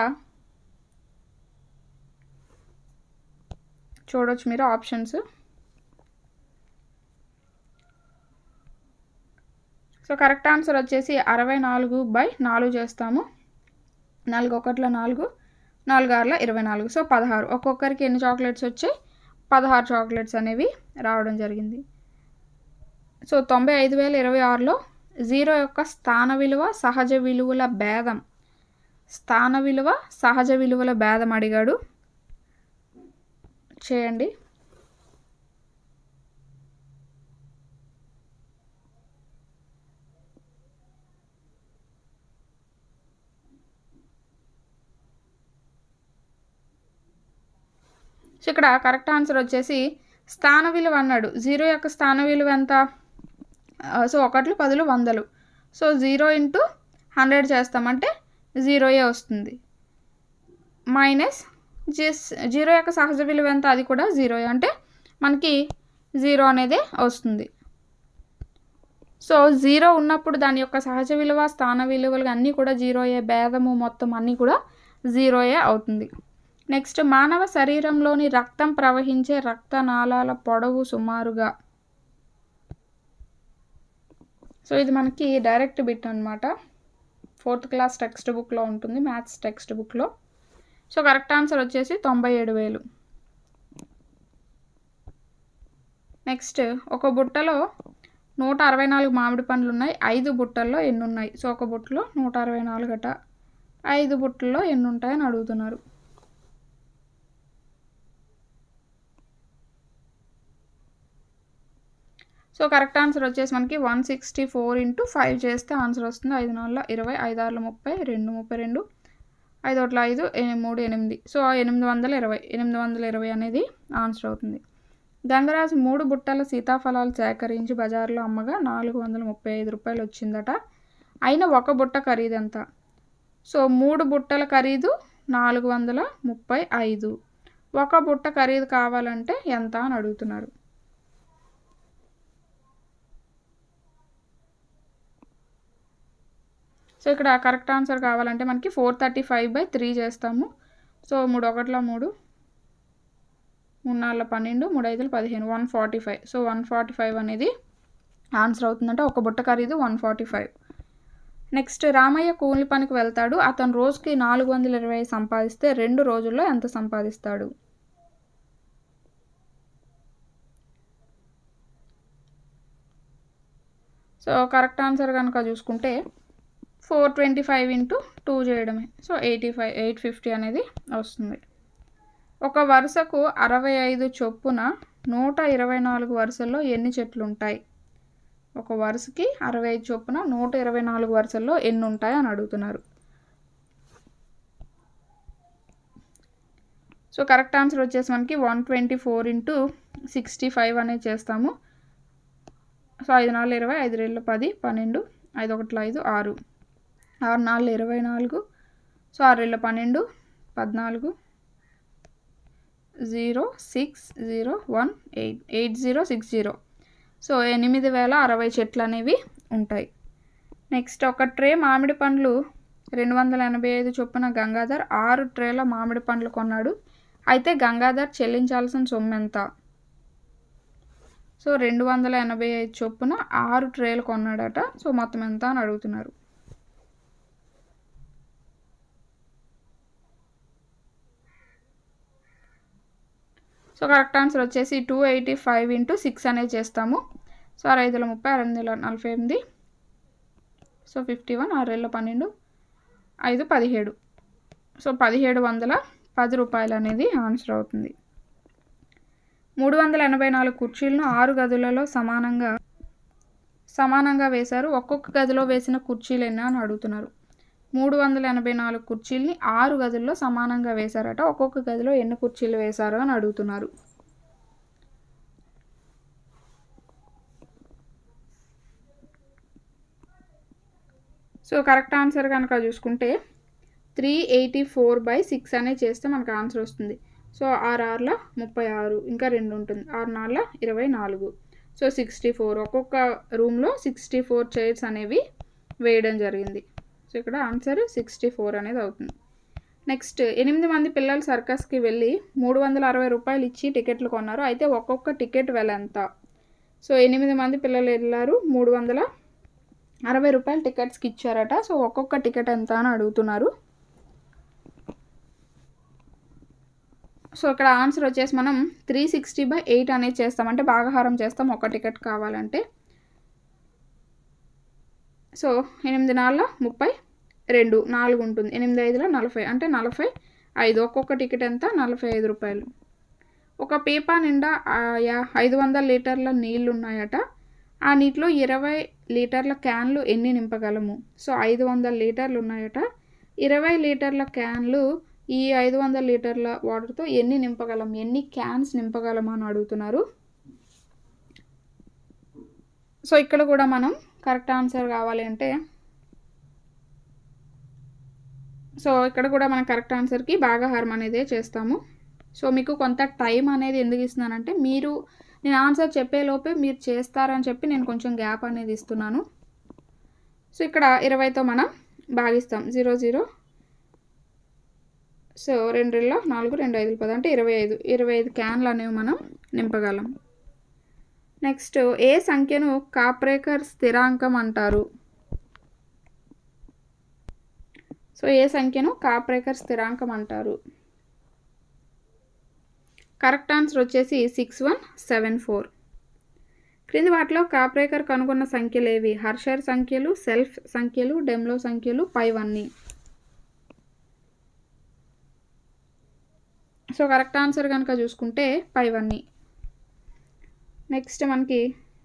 Speaker 1: చూడొచ్చు మీరు ఆప్షన్స్ సో కరెక్ట్ ఆన్సర్ వచ్చేసి అరవై నాలుగు బై నాలుగు చేస్తాము నాలుగు ఒకట్ల నాలుగు నాలుగు ఆరుల ఇరవై నాలుగు సో పదహారు ఒక్కొక్కరికి ఎన్ని చాక్లెట్స్ వచ్చాయి పదహారు చాక్లెట్స్ అనేవి రావడం జరిగింది సో తొంభై ఐదు వేల ఇరవై ఆరులో జీరో యొక్క స్థాన విలువ సహజ విలువల భేదం స్థాన విలువ సహజ విలువల భేదం అడిగాడు చేయండి సో ఇక్కడ కరెక్ట్ ఆన్సర్ వచ్చేసి స్థాన విలువ అన్నాడు జీరో యొక్క స్థాన విలువ ఎంత ఆ, సో ఒకట్లు పదులు వందలు సో జీరో ఇంటూ హండ్రెడ్ చేస్తామంటే జీరోయే వస్తుంది మైనస్ జిస్ జీరో యొక్క సహజ విలువ ఎంత అది కూడా జీరో అంటే మనకి జీరో అనేది వస్తుంది సో జీరో ఉన్నప్పుడు దాని యొక్క సహజ విలువ స్థాన విలువలు అన్నీ కూడా జీరోయే భేదము మొత్తం అన్నీ కూడా జీరోయే అవుతుంది నెక్స్ట్ మానవ శరీరంలోని రక్తం ప్రవహించే రక్తనాళాల పొడవు సుమారుగా సో ఇది మనకి డైరెక్ట్ బిట్ అనమాట ఫోర్త్ క్లాస్ టెక్స్ట్ బుక్లో ఉంటుంది మ్యాథ్స్ టెక్స్ట్ బుక్లో సో కరెక్ట్ ఆన్సర్ వచ్చేసి తొంభై ఏడు వేలు నెక్స్ట్ ఒక బుట్టలో నూట అరవై నాలుగు మామిడి పండ్లు ఉన్నాయి ఐదు బుట్టల్లో ఎన్ని ఉన్నాయి సో ఒక బుట్టలో నూట అరవై నాలుగు అట ఐదు బుట్టల్లో ఎన్ని ఉంటాయని అడుగుతున్నారు సో కరెక్ట్ ఆన్సర్ వచ్చేసి మనకి one sixty four into five చేస్తే ఆన్సర్ వస్తుంది ఐదు నాలుగు ఇరవై ఐదు ఆరుల ముప్పై రెండు ముప్పై రెండు ఐదు ఒకట్ల ఐదు ఎని- మూడు ఎనిమిది సో ఎనిమిది వందల ఇరవై ఎనిమిది వందల ఇరవై అనేది ఆన్సర్ అవుతుంది గంగరాజు మూడు బుట్టల సీతాఫలాలు సేకరించి బజార్లో అమ్మగా నాలుగు వందల ముప్పై ఐదు రూపాయలు వచ్చిందట అయినా ఒక బుట్ట ఖరీదు ఎంత సో మూడు బుట్టల ఖరీదు నాలుగు వందల ముప్పై ఐదు ఒక బుట్ట ఖరీదు కావాలంటే ఎంత అని అడుగుతున్నారు సో ఇక్కడ కరెక్ట్ ఆన్సర్ కావాలంటే మనకి four thirty five by three చేస్తాము సో మూడు ఒకట్ల మూడు మూడు నాలుగు పన్నెండు మూడు ఐదులు పదిహేను one forty five so one forty five అనేది ఆన్సర్ అవుతుందంటే ఒక బుట్ట ఖరీదు one forty five next Ramaiah కూలి పనికి వెళ్తాడు అతను రోజుకి నాలుగు వందల ఇరవై సంపాదిస్తే రెండు రోజుల్లో ఎంత సంపాదిస్తాడు సో కరెక్ట్ ఆన్సర్ కనుక చూసుకుంటే four twenty five into two చేయడమే so eighty five eight fifty అనేది వస్తుంది ఒక వరుసకు అరవై ఐదు చొప్పున నూట ఇరవై నాలుగు వరుసల్లో ఎన్ని చెట్లు ఉంటాయి ఒక వరుసకి అరవై ఐదు చొప్పున నూట ఇరవై నాలుగు వరుసల్లో ఎన్ని ఉంటాయి అని అడుగుతున్నారు సో కరెక్ట్ ఆన్సర్ వచ్చేసి మనకి one twenty four into sixty five అనేది చేస్తాము సో ఐదు నాలుగు ఇరవై ఐదు రెండు పది పన్నెండు ఐదు ఒకటి ఐదు ఆరు ఆరు నాలుగు ఇరవై నాలుగు సో ఆరు రెండు పన్నెండు పద్నాలుగు zero six zero one eight eight zero six zero so ఎనిమిది వేల అరవై చెట్లు అనేవి ఉంటాయి నెక్స్ట్ ఒక ట్రే మామిడి పండ్లు రెండు వందల ఎనభై ఐదు చొప్పున గంగాధర్ ఆరు ట్రేల మామిడి పండ్లు కొన్నాడు అయితే గంగాధర్ చెల్లించాల్సిన సొమ్ము ఎంత సో రెండు వందల ఎనభై ఐదు చొప్పున ఆరు ట్రేలు కొన్నాడట సో మొత్తం ఎంత అని అడుగుతున్నారు సో కరెక్ట్ ఆన్సర్ వచ్చేసి two eighty five into six అనేది చేస్తాము సో ఆరు ఐదుల ముప్పై ఆరు వందల నలభై ఎనిమిది సో ఫిఫ్టీ వన్ ఆరు ఏళ్ళ పన్నెండు ఐదు పదిహేడు సో పదిహేడు వందల పది రూపాయలు అనేది ఆన్సర్ అవుతుంది మూడు వందల ఎనభై నాలుగు కుర్చీలను ఆరు గదులలో సమానంగా సమానంగా వేశారు ఒక్కొక్క గదిలో వేసిన కుర్చీలు ఎన్ని అని అడుగుతున్నారు మూడు వందల ఎనభై నాలుగు కుర్చీల్ని ఆరు గదుల్లో సమానంగా వేశారట ఒక్కొక్క గదిలో ఎన్ని కుర్చీలు వేశారు అని అడుగుతున్నారు సో కరెక్ట్ ఆన్సర్ కనుక చూసుకుంటే three eighty four by six అనేది చేస్తే మనకు ఆన్సర్ వస్తుంది సో ఆరు ఆరుల ముప్పై ఆరు ఇంకా రెండు ఉంటుంది ఆరు నాలుగుల ఇరవై నాలుగు సో సిక్స్టీ ఫోర్ ఒక్కొక్క రూమ్లో సిక్స్టీ ఫోర్ చైర్స్ అనేవి వేయడం జరిగింది సో ఇక్కడ ఆన్సర్ సిక్స్టీ ఫోర్ అనేది అవుతుంది నెక్స్ట్ ఎనిమిది మంది పిల్లలు సర్కస్కి వెళ్ళి మూడు వందల అరవై రూపాయలు ఇచ్చి టికెట్లు కొన్నారు అయితే ఒక్కొక్క టికెట్ వెల ఎంత సో ఎనిమిది మంది పిల్లలు వెళ్ళారు మూడు వందల అరవై రూపాయలు టికెట్స్కి ఇచ్చారట సో ఒక్కొక్క టికెట్ ఎంత అని అడుగుతున్నారు సో ఇక్కడ ఆన్సర్ వచ్చేసి మనం త్రీ సిక్స్టీ బై ఎయిట్ అనేది చేస్తాం అంటే భాగహారం చేస్తాం ఒక టికెట్ కావాలంటే సో ఎనిమిది నాలుగు ముప్పై రెండు నాలుగు ఉంటుంది ఎనిమిది ఐదులో నలభై అంటే నలభై ఐదు ఒక్కొక్క టికెట్ ఎంత నలభై ఐదు రూపాయలు ఒక పీపా నిండా ఆ, యా- ఐదు వందల లీటర్ల నీళ్లు ఉన్నాయట ఆ నీటిలో ఇరవై లీటర్ల క్యాన్లు ఎన్ని నింపగలము సో ఐదు వందల లీటర్లు ఉన్నాయట ఇరవై లీటర్ల క్యాన్లు ఈ ఐదు వందల లీటర్ల వాటర్తో ఎన్ని నింపగలం ఎన్ని క్యాన్స్ నింపగలం అని అడుగుతున్నారు సో ఇక్కడ కూడా మనం కరెక్ట్ ఆన్సర్ కావాలి అంటే సో ఇక్కడ కూడా మనం కరెక్ట్ ఆన్సర్కి భాగాహారం అనేది చేస్తాము సో మీకు కొంత టైం అనేది ఎందుకు ఇస్తున్నానంటే మీరు నేను ఆన్సర్ చెప్పేలోపే మీరు చేస్తారని చెప్పి నేను కొంచెం గ్యాప్ అనేది ఇస్తున్నాను సో ఇక్కడ ఇరవైతో మనం భాగిస్తాం జీరో జీరో సో రెండు రెళ్ళ నాలుగు రెండు ఐదులు పది అంటే ఇరవై ఐదు ఇరవై ఐదు క్యాన్లు అనేవి మనం నింపగలం నెక్స్ట్ ఏ సంఖ్యను కాప్రేకర్ స్థిరాంకం అంటారు సో ఏ సంఖ్యను కాప్రేకర్ స్థిరాంకం అంటారు కరెక్ట్ ఆన్సర్ వచ్చేసి సిక్స్ వన్ సెవెన్ ఫోర్ క్రింది వాటిలో కాప్రేకర్ కనుగొన్న సంఖ్యలు ఏవి హర్షర్ సంఖ్యలు సెల్ఫ్ సంఖ్యలు డెమ్లో సంఖ్యలు పైవన్నీ సో కరెక్ట్ ఆన్సర్ కనుక చూసుకుంటే పైవన్నీ నెక్స్ట్ మనకి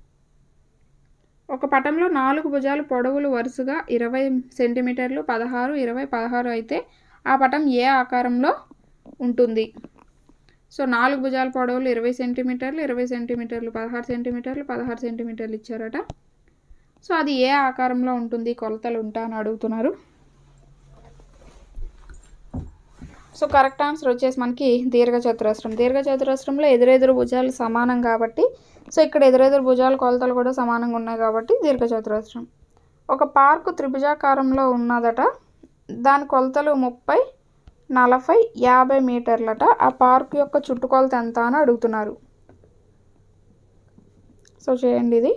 Speaker 1: ఒక పటంలో నాలుగు భుజాలు పొడవులు వరుసగా ఇరవై సెంటీమీటర్లు పదహారు ఇరవై పదహారు అయితే ఆ పటం ఏ ఆకారంలో ఉంటుంది సో నాలుగు భుజాల పొడవులు ఇరవై సెంటీమీటర్లు ఇరవై సెంటీమీటర్లు పదహారు సెంటీమీటర్లు పదహారు సెంటీమీటర్లు ఇచ్చారట సో అది ఏ ఆకారంలో ఉంటుంది కొలతలు ఉంటా అని అడుగుతున్నారు సో కరెక్ట్ ఆన్సర్ వచ్చేసి మనకి దీర్ఘచతురస్రం దీర్ఘచతురస్రంలో ఎదురెదురు భుజాలు సమానం కాబట్టి సో ఇక్కడ ఎదురెదురు భుజాల కొలతలు కూడా సమానంగా ఉన్నాయి కాబట్టి దీర్ఘచతురస్రం ఒక పార్కు త్రిభుజాకారంలో ఉన్నదట దాని కొలతలు ముప్పై నలభై యాభై మీటర్లట ఆ పార్క్ యొక్క చుట్టుకొలత ఎంత అని అడుగుతున్నారు సో చేయండి ఇది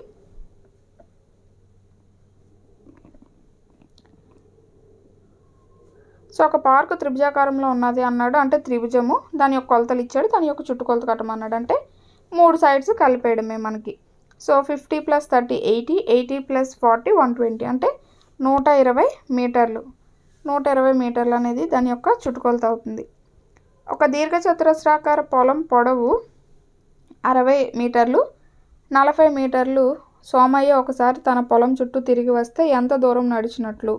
Speaker 1: సో ఒక పార్క్ త్రిభుజాకారంలో ఉన్నది అన్నాడు అంటే త్రిభుజము దాని యొక్క కొలతలు ఇచ్చాడు దాని యొక్క చుట్టుకొలత కట్టమన్నాడు అంటే మూడు సైడ్స్ కలిపేయడమే మనకి so fifty plus thirty eighty eighty plus forty one twenty అంటే నూట ఇరవై మీటర్లు నూట ఇరవై మీటర్లు అనేది దాని యొక్క చుట్టుకొలత అవుతుంది ఒక దీర్ఘచతురస్రాకార పొలం పొడవు అరవై మీటర్లు నలభై మీటర్లు సోమయ్య ఒకసారి తన పొలం చుట్టూ తిరిగి వస్తే ఎంత దూరం నడిచినట్లు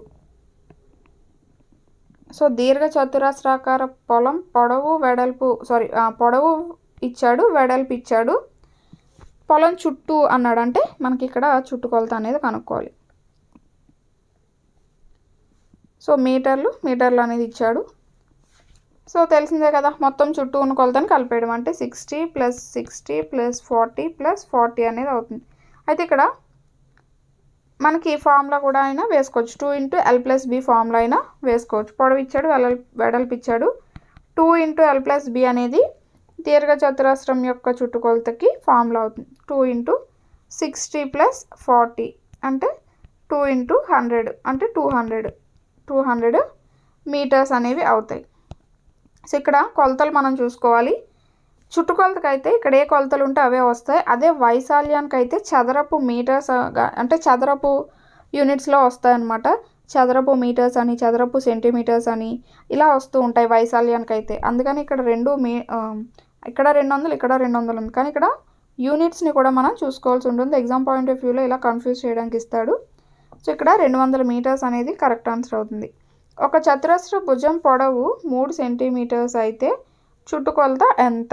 Speaker 1: సో దీర్ఘ చతురస్రాకార పొలం పొడవు వెడల్పు సారీ పొడవు ఇచ్చాడు వెడల్పు ఇచ్చాడు పొలం చుట్టూ అన్నాడు అంటే మనకి ఇక్కడ చుట్టుకొలత అనేది కనుక్కోవాలి సో మీటర్లు మీటర్లు అనేది ఇచ్చాడు సో తెలిసిందే కదా మొత్తం చుట్టూ ఉన్న కొలతని కలిపేయడం అంటే sixty plus sixty plus forty plus forty అనేది అవుతుంది అయితే ఇక్కడ మనకి ఫార్ములా కూడా అయినా వేసుకోవచ్చు two into L plus B formula అయినా వేసుకోవచ్చు పొడవు ఇచ్చాడు వెడల్ వెడల్పు ఇచ్చాడు two into L plus B అనేది దీర్ఘచతురస్రం యొక్క చుట్టుకొలతకి ఫార్ములా అవుతుంది two into sixty plus forty అంటే టూ ఇంటూ హండ్రెడ్ అంటే two hundred two hundred metres అనేవి అవుతాయి సో ఇక్కడ కొలతలు మనం చూసుకోవాలి చుట్టుకొలతకైతే ఇక్కడ ఏ కొలతలు ఉంటే అవే వస్తాయి అదే వైశాల్యానికి అయితే చదరపు మీటర్స్ అంటే చదరపు యూనిట్స్లో వస్తాయన్నమాట చదరపు మీటర్స్ అని చదరపు సెంటీమీటర్స్ అని ఇలా వస్తూ ఉంటాయి వైశాల్యానికి అయితే అందుకని ఇక్కడ రెండు మీ ఇక్కడ రెండు వందలు ఇక్కడ రెండు వందలు ఉంది కానీ ఇక్కడ యూనిట్స్ని కూడా మనం చూసుకోవాల్సి ఉంటుంది ఎగ్జామ్ పాయింట్ ఆఫ్ వ్యూలో ఇలా కన్ఫ్యూజ్ చేయడానికి ఇస్తాడు సో ఇక్కడ రెండు వందల మీటర్స్ అనేది కరెక్ట్ ఆన్సర్ అవుతుంది ఒక చతురస్ర భుజం పొడవు మూడు సెంటీమీటర్స్ అయితే చుట్టుకొలత ఎంత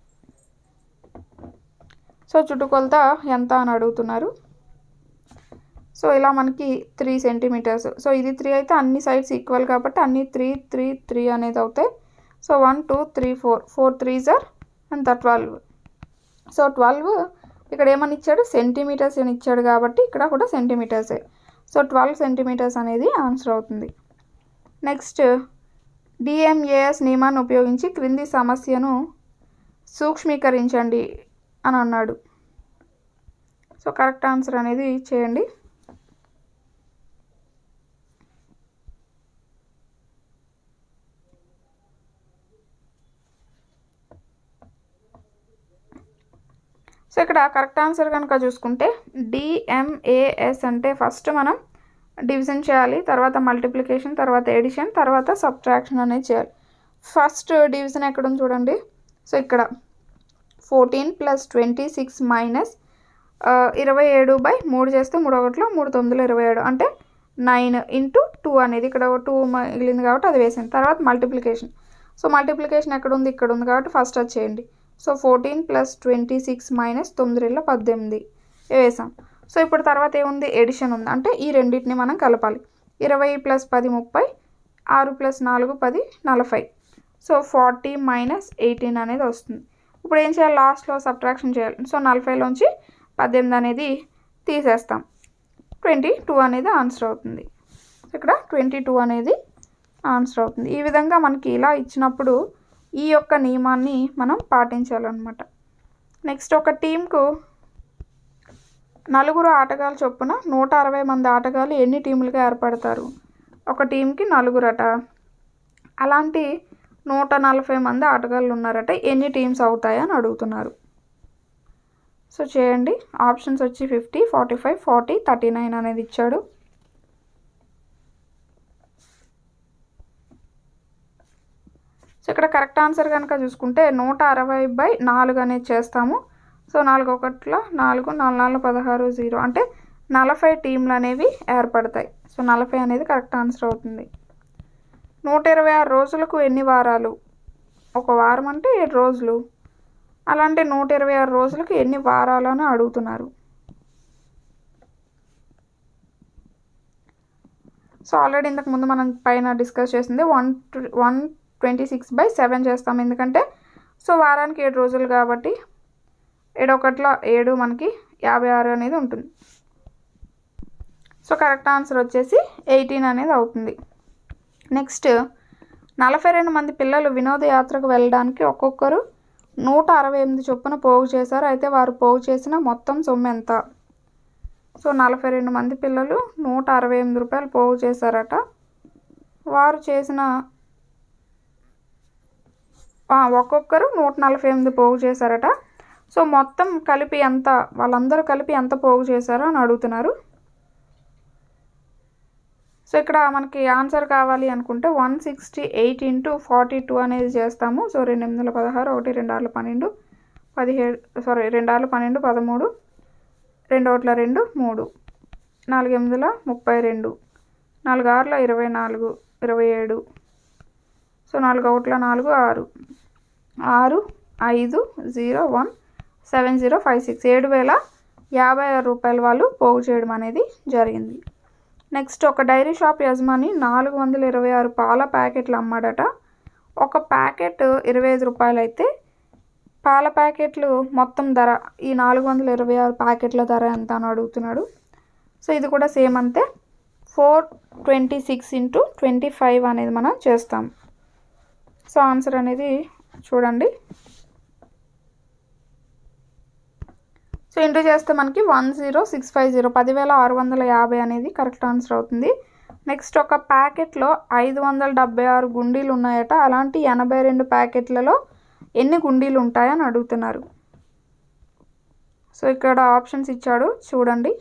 Speaker 1: సో చుట్టుకొలత ఎంత అని అడుగుతున్నారు సో ఇలా మనకి త్రీ సెంటీమీటర్స్ సో ఇది త్రీ అయితే అన్ని సైడ్స్ ఈక్వల్ కాబట్టి అన్ని త్రీ త్రీ త్రీ అనేది అవుతాయి so one two three four four three జార్ అంత ట్వెల్వ్ సో ట్వెల్వ్ ఇక్కడ ఏమని ఇచ్చాడు సెంటీమీటర్స్ అని ఇచ్చాడు కాబట్టి ఇక్కడ కూడా సెంటీమీటర్సే సో ట్వెల్వ్ సెంటీమీటర్స్ అనేది ఆన్సర్ అవుతుంది నెక్స్ట్ డిఎంఏఎస్ నియమాన్ని ఉపయోగించి క్రింది సమస్యను సూక్ష్మీకరించండి అని అన్నాడు సో కరెక్ట్ ఆన్సర్ అనేది చేయండి సో ఇక్కడ కరెక్ట్ ఆన్సర్ కనుక చూసుకుంటే డిఎంఏఎస్ అంటే ఫస్ట్ మనం డివిజన్ చేయాలి తర్వాత మల్టిప్లికేషన్ తర్వాత ఎడిషన్ తర్వాత సబ్ట్రాక్షన్ అనేది చేయాలి ఫస్ట్ డివిజన్ ఎక్కడ ఉంది చూడండి సో ఇక్కడ fourteen plus twenty six minus ఇరవై ఏడు బై మూడు చేస్తే మూడు ఒకటిలో మూడు తొమ్మిదిలో ఇరవై ఏడు అంటే నైన్ ఇంటూ టూ అనేది ఇక్కడ టూ మిగిలింది కాబట్టి అది వేసాను తర్వాత మల్టిప్లికేషన్ సో మల్టిప్లికేషన్ ఎక్కడ ఉంది ఇక్కడ ఉంది కాబట్టి ఫస్ట్ అది చేయండి so fourteen plus twenty six minus తొమ్మిది రెండు పద్దెనిమిది వేసాం సో ఇప్పుడు తర్వాత ఏముంది ఎడిషన్ ఉంది అంటే ఈ రెండింటిని మనం కలపాలి ఇరవై ప్లస్ పది ముప్పై ఆరు ప్లస్ నాలుగు పది నలభై సో ఫార్టీ మైనస్ ఎయిటీన్ అనేది వస్తుంది ఇప్పుడు ఏం చేయాలి లాస్ట్లో సబ్ట్రాక్షన్ చేయాలి సో నలభైలోంచి పద్దెనిమిది అనేది తీసేస్తాం ట్వంటీ టూ అనేది ఆన్సర్ అవుతుంది ఇక్కడ ట్వంటీ టూ అనేది ఆన్సర్ అవుతుంది ఈ విధంగా మనకి ఇలా ఇచ్చినప్పుడు ఈ యొక్క నియమాన్ని మనం పాటించాలన్నమాట నెక్స్ట్ ఒక టీంకు నలుగురు ఆటగాళ్ళ చొప్పున నూట అరవై మంది ఆటగాళ్ళు ఎన్ని టీములుగా ఏర్పడతారు ఒక టీంకి నలుగురట అలాంటి నూట నలభై మంది ఆటగాళ్ళు ఉన్నారట ఎన్ని టీమ్స్ అవుతాయని అడుగుతున్నారు సో చేయండి ఆప్షన్స్ వచ్చి fifty forty five forty thirty nine అనేది ఇచ్చాడు సో ఇక్కడ కరెక్ట్ ఆన్సర్ కనుక చూసుకుంటే నూట అరవై బై నాలుగు అనేది చేస్తాము సో నాలుగు ఒకట్ల నాలుగు నాలుగు నాలుగు పదహారు జీరో అంటే నలభై టీంలు అనేవి ఏర్పడతాయి సో నలభై అనేది కరెక్ట్ ఆన్సర్ అవుతుంది నూట ఇరవై ఆరు రోజులకు ఎన్ని వారాలు ఒక వారం అంటే ఏడు రోజులు అలాంటి నూట ఇరవై ఆరు రోజులకు ఎన్ని వారాలు అని అడుగుతున్నారు సో ఆల్రెడీ ఇంతకు ముందు మనం పైన డిస్కస్ చేసింది one one twenty six by seven చేస్తాం ఎందుకంటే సో వారానికి ఏడు రోజులు కాబట్టి ఏడు ఒకట్ల ఏడు మనకి యాభై ఆరు అనేది ఉంటుంది సో కరెక్ట్ ఆన్సర్ వచ్చేసి ఎయిటీన్ అనేది అవుతుంది నెక్స్ట్ నలభై రెండు మంది పిల్లలు వినోదయాత్రకు వెళ్ళడానికి ఒక్కొక్కరు నూట అరవై ఎనిమిది చొప్పున పోగు చేశారు అయితే వారు పోగు చేసిన మొత్తం సొమ్ము ఎంత సో నలభై రెండు మంది పిల్లలు నూట అరవై ఎనిమిది రూపాయలు పోగు చేశారట వారు చేసిన ఆ, ఒక్కొక్కరు నూట నలభై ఎనిమిది పోగు చేశారట సో మొత్తం కలిపి ఎంత వాళ్ళందరూ కలిపి ఎంత పోగు చేశారో అని అడుగుతున్నారు సో ఇక్కడ మనకి ఆన్సర్ కావాలి అనుకుంటే one sixty eight into forty two అనేది చేస్తాము సో రెండు ఎనిమిది వందల పదహారు ఒకటి రెండు ఆరుల పన్నెండు పదిహేడు సారీ రెండు ఆరుల పన్నెండు పదమూడు రెండు ఒకట్ల రెండు మూడు నాలుగు ఎనిమిదిల ముప్పై రెండు నాలుగు ఆరుల ఇరవై నాలుగు ఇరవై ఏడు సో నాలుగు ఒకట్ల నాలుగు ఆరు ఆరు ఐదు zero one seven zero five six ఏడు వేల యాభై ఆరు రూపాయల వాళ్ళు పోగు చేయడం అనేది జరిగింది నెక్స్ట్ ఒక డైరీ షాప్ యజమాని నాలుగు వందల ఇరవై ఆరు పాల ప్యాకెట్లు అమ్మాడట ఒక ప్యాకెట్ ఇరవై ఐదు రూపాయలు అయితే పాల ప్యాకెట్లు మొత్తం ధర ఈ నాలుగు వందల ఇరవై ఆరు ప్యాకెట్ల ధర ఎంత అని అడుగుతున్నాడు సో ఇది కూడా సేమ్ అంతే four twenty six into twenty five అనేది మనం చేస్తాం సో ఆన్సర్ అనేది చూడండి సో ఇంటూ చేస్తే మనకి one zero six five zero పదివేల ఆరు వందల యాభై అనేది కరెక్ట్ ఆన్సర్ అవుతుంది నెక్స్ట్ ఒక ప్యాకెట్లో ఐదు వందల డెబ్బై ఆరు గుండీలు ఉన్నాయట అలాంటి ఎనభై రెండు ప్యాకెట్లలో ఎన్ని గుండీలు ఉంటాయని అడుగుతున్నారు సో ఇక్కడ ఆప్షన్స్ ఇచ్చాడు చూడండి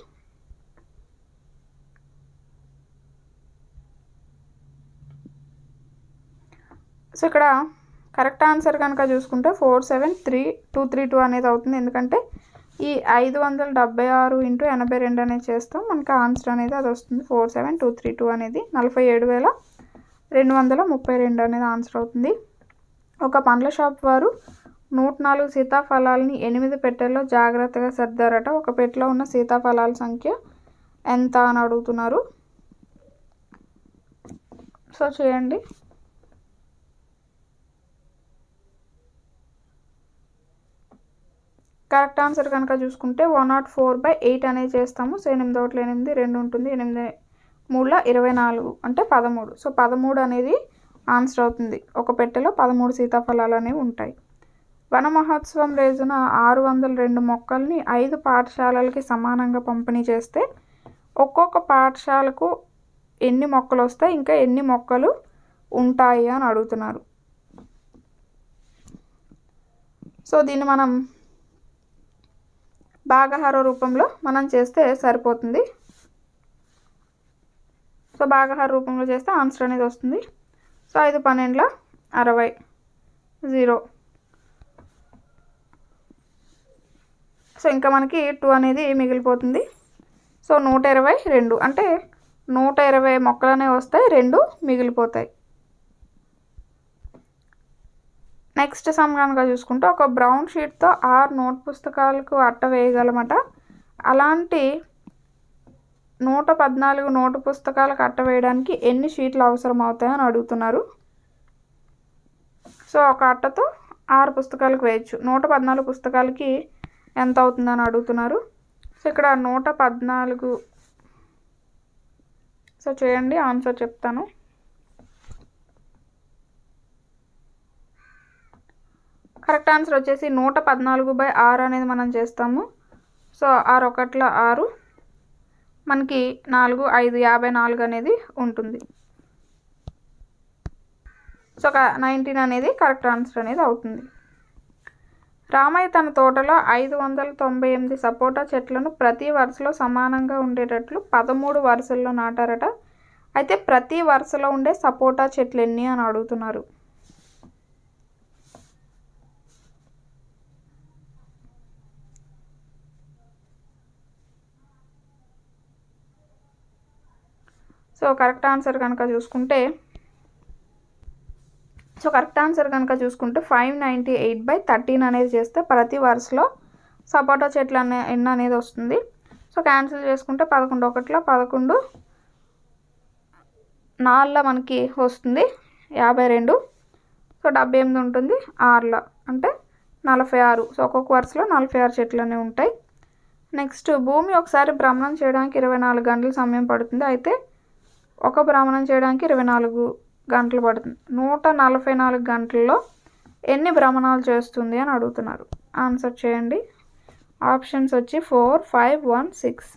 Speaker 1: సో ఇక్కడ కరెక్ట్ ఆన్సర్ కనుక చూసుకుంటే four seven three two three two అనేది అవుతుంది ఎందుకంటే ఈ ఐదు వందల డెబ్బై ఆరు ఇంటూ ఎనభై రెండు అనేది చేస్తాం మనకి ఆన్సర్ అనేది అది వస్తుంది four seven two three two అనేది నలభై ఏడు వేల రెండు వందల ముప్పై రెండు అనేది ఆన్సర్ అవుతుంది ఒక పండ్ల షాప్ వారు నూట నాలుగు సీతాఫలాలని ఎనిమిది పెట్టెల్లో జాగ్రత్తగా సర్దారట ఒక పెట్టెలో ఉన్న సీతాఫలాల సంఖ్య ఎంత అని అడుగుతున్నారు సో చేయండి కరెక్ట్ ఆన్సర్ కనుక చూసుకుంటే one nought four by eight అనేది చేస్తాము సో ఎనిమిది ఒకటి ఎనిమిది రెండు ఉంటుంది ఎనిమిది మూడుల ఇరవై నాలుగు అంటే పదమూడు సో పదమూడు అనేది ఆన్సర్ అవుతుంది ఒక పెట్టెలో పదమూడు సీతాఫలాలు అనేవి ఉంటాయి వన మహోత్సవం రోజున ఆరు వందల రెండు మొక్కల్ని ఐదు పాఠశాలలకి సమానంగా పంపిణీ చేస్తే ఒక్కొక్క పాఠశాలకు ఎన్ని మొక్కలు వస్తాయి ఇంకా ఎన్ని మొక్కలు ఉంటాయి అని అడుగుతున్నారు సో దీన్ని మనం భాగహార రూపంలో మనం చేస్తే సరిపోతుంది సో భాగహార రూపంలో చేస్తే ఆన్సర్ అనేది వస్తుంది సో ఐదు పన్నెండుల అరవై జీరో సో ఇంకా మనకి టూ అనేది మిగిలిపోతుంది సో నూట ఇరవై రెండు అంటే నూట ఇరవై మొక్కలు అనేవి వస్తాయి రెండు మిగిలిపోతాయి నెక్స్ట్ సమ్ కనుక చూసుకుంటే ఒక బ్రౌన్ షీట్తో ఆరు నోట్ పుస్తకాలకు అట్ట వేయగలమట అలాంటి నూట పద్నాలుగు నోటు పుస్తకాలకు అట్ట వేయడానికి ఎన్ని షీట్లు అవసరం అవుతాయని అడుగుతున్నారు సో ఒక అట్టతో ఆరు పుస్తకాలకు వేయచ్చు నూట పద్నాలుగు పుస్తకాలకి ఎంత అవుతుందని అడుగుతున్నారు సో ఇక్కడ నూట పద్నాలుగు సో చేయండి ఆన్సర్ చెప్తాను కరెక్ట్ ఆన్సర్ వచ్చేసి నూట పద్నాలుగు బై ఆరు అనేది మనం చేస్తాము సో ఆరు ఒకట్ల ఆరు మనకి నాలుగు ఐదు యాభై నాలుగు అనేది ఉంటుంది సో ఒక నైన్టీన్ అనేది కరెక్ట్ ఆన్సర్ అనేది అవుతుంది రామయ్య తన తోటలో ఐదు వందల తొంభై ఎనిమిది సపోటా చెట్లను ప్రతి వరుసలో సమానంగా ఉండేటట్లు పదమూడు వరుసల్లో నాటారట అయితే ప్రతి వరుసలో ఉండే సపోటా చెట్లు ఎన్ని అని అడుగుతున్నారు సో కరెక్ట్ ఆన్సర్ కనుక చూసుకుంటే సో కరెక్ట్ ఆన్సర్ కనుక చూసుకుంటే five ninety eight by thirteen అనేది చేస్తే ప్రతి వరుసలో సపోటా చెట్లు అనే ఎన్ని అనేది వస్తుంది సో క్యాన్సిల్ చేసుకుంటే పదకొండు ఒకటిలో పదకొండు నాలుగులో మనకి వస్తుంది యాభై రెండు సో డెబ్బై ఎనిమిది ఉంటుంది ఆరులో అంటే నలభై ఆరు సో ఒక్కొక్క వరుసలో నలభై ఆరు చెట్లు అనేవి ఉంటాయి నెక్స్ట్ భూమి ఒకసారి భ్రమణం చేయడానికి ఇరవై నాలుగు గంటల సమయం పడుతుంది అయితే ఒక భ్రమణం చేయడానికి ఇరవై నాలుగు గంటలు పడుతుంది నూట నలభై నాలుగు గంటల్లో ఎన్ని భ్రమణాలు చేస్తుంది అని అడుగుతున్నారు ఆన్సర్ చేయండి ఆప్షన్స్ వచ్చి four five one six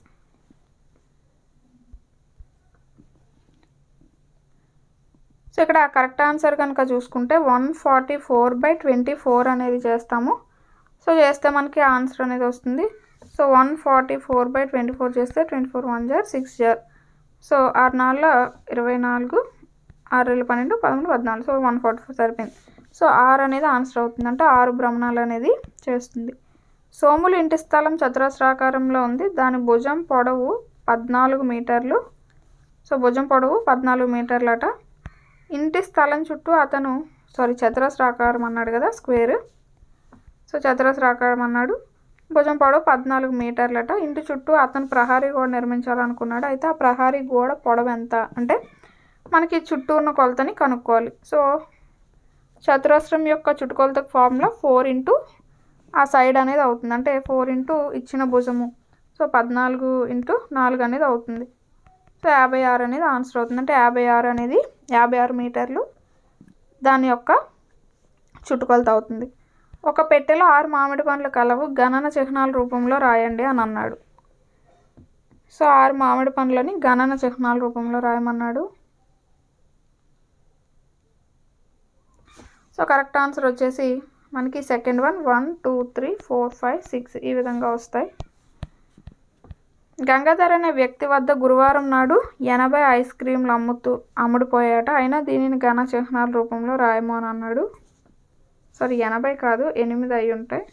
Speaker 1: so ఇక్కడ కరెక్ట్ ఆన్సర్ కనుక చూసుకుంటే one forty four by twenty four అనేది చేస్తాము సో చేస్తే మనకి ఆన్సర్ అనేది వస్తుంది so one forty four by twenty four చేస్తే ట్వంటీ ఫోర్ వన్ జార్ సిక్స్ జార్ సో ఆరు నాలుగు ఇరవై నాలుగు ఆరు వేల పన్నెండు పదమూడు పద్నాలుగు సో వన్ ఫార్టీ ఫోర్ సరిపోయింది సో ఆరు అనేది ఆన్సర్ అవుతుంది అంటే ఆరు భ్రమణాలు అనేది చేస్తుంది సోములు ఇంటి స్థలం చతురస్రాకారంలో ఉంది దాని భుజం పొడవు పద్నాలుగు మీటర్లు సో భుజం పొడవు పద్నాలుగు మీటర్లట ఇంటి స్థలం చుట్టూ అతను సారీ చతురస్రాకారం అన్నాడు కదా స్క్వేర్ సో చతురస్రాకారం అన్నాడు భుజం పొడవు పద్నాలుగు మీటర్లట ఇంటి చుట్టూ అతను ప్రహారీ గోడ నిర్మించాలనుకున్నాడు అయితే ఆ ప్రహారీ గోడ పొడవు ఎంత అంటే మనకి చుట్టూ ఉన్న కొలతని కనుక్కోవాలి సో చతురస్రం యొక్క చుట్టుకొలత ఫార్ములా ఫోర్ ఇంటూ ఆ సైడ్ అనేది అవుతుంది అంటే ఫోర్ ఇంటూ ఇచ్చిన భుజము సో పద్నాలుగు ఇంటూ నాలుగు అనేది అవుతుంది సో యాభై ఆరు అనేది ఆన్సర్ అవుతుంది అంటే యాభై ఆరు అనేది యాభై ఆరు మీటర్లు దాని యొక్క చుట్టుకొలత అవుతుంది ఒక పెట్టెలో ఆరు మామిడి పండ్లు కలవు గణన చిహ్నాల రూపంలో రాయండి అని అన్నాడు సో ఆరు మామిడి పండ్లని గణన చిహ్నాల రూపంలో రాయమన్నాడు సో కరెక్ట్ ఆన్సర్ వచ్చేసి మనకి second one one two three four five six ఈ విధంగా వస్తాయి గంగాధర్ అనే వ్యక్తి వద్ద గురువారం నాడు ఎనభై ఐస్ క్రీంలు అమ్ముతూ అమ్ముడుపోయాట అయినా దీనిని ఘన చిహ్నాల రూపంలో రాయము అని అన్నాడు సారీ ఎనభై కాదు ఎనిమిది అయి ఉంటాయి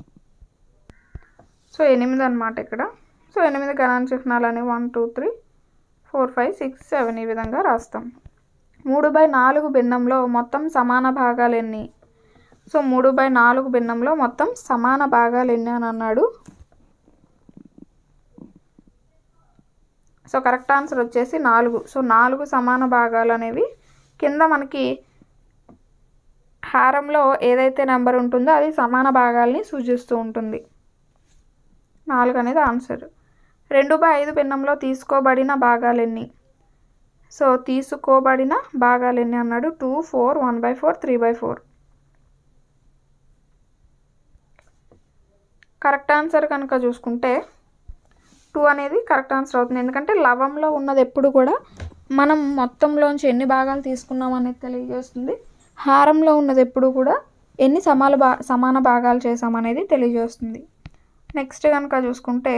Speaker 1: సో ఎనిమిది అనమాట ఇక్కడ సో ఎనిమిది గణన చిహ్నాలు అనేవి one two three four five six seven ఈ విధంగా రాస్తాం మూడు బై నాలుగు భిన్నంలో మొత్తం సమాన భాగాలు ఎన్ని సో మూడు బై నాలుగు భిన్నంలో మొత్తం సమాన భాగాలు ఎన్ని అని అన్నాడు సో కరెక్ట్ ఆన్సర్ వచ్చేసి నాలుగు సో నాలుగు సమాన భాగాలు అనేవి కింద మనకి హారంలో ఏదైతే నెంబర్ ఉంటుందో అది సమాన భాగాల్ని సూచిస్తూ ఉంటుంది నాలుగు అనేది ఆన్సర్ రెండు బై ఐదు భిన్నంలో తీసుకోబడిన భాగాలు ఎన్ని సో తీసుకోబడిన భాగాలు ఎన్ని అన్నాడు two four one by four three by four correct answer కనుక చూసుకుంటే టూ అనేది కరెక్ట్ ఆన్సర్ అవుతుంది ఎందుకంటే లవంలో ఉన్నది ఎప్పుడు కూడా మనం మొత్తంలోంచి ఎన్ని భాగాలు తీసుకున్నాం అనేది తెలియజేస్తుంది హారంలో ఉన్నది ఎప్పుడు కూడా ఎన్ని సమాన భా సమాన భాగాలు చేసామనేది తెలియజేస్తుంది నెక్స్ట్ కనుక చూసుకుంటే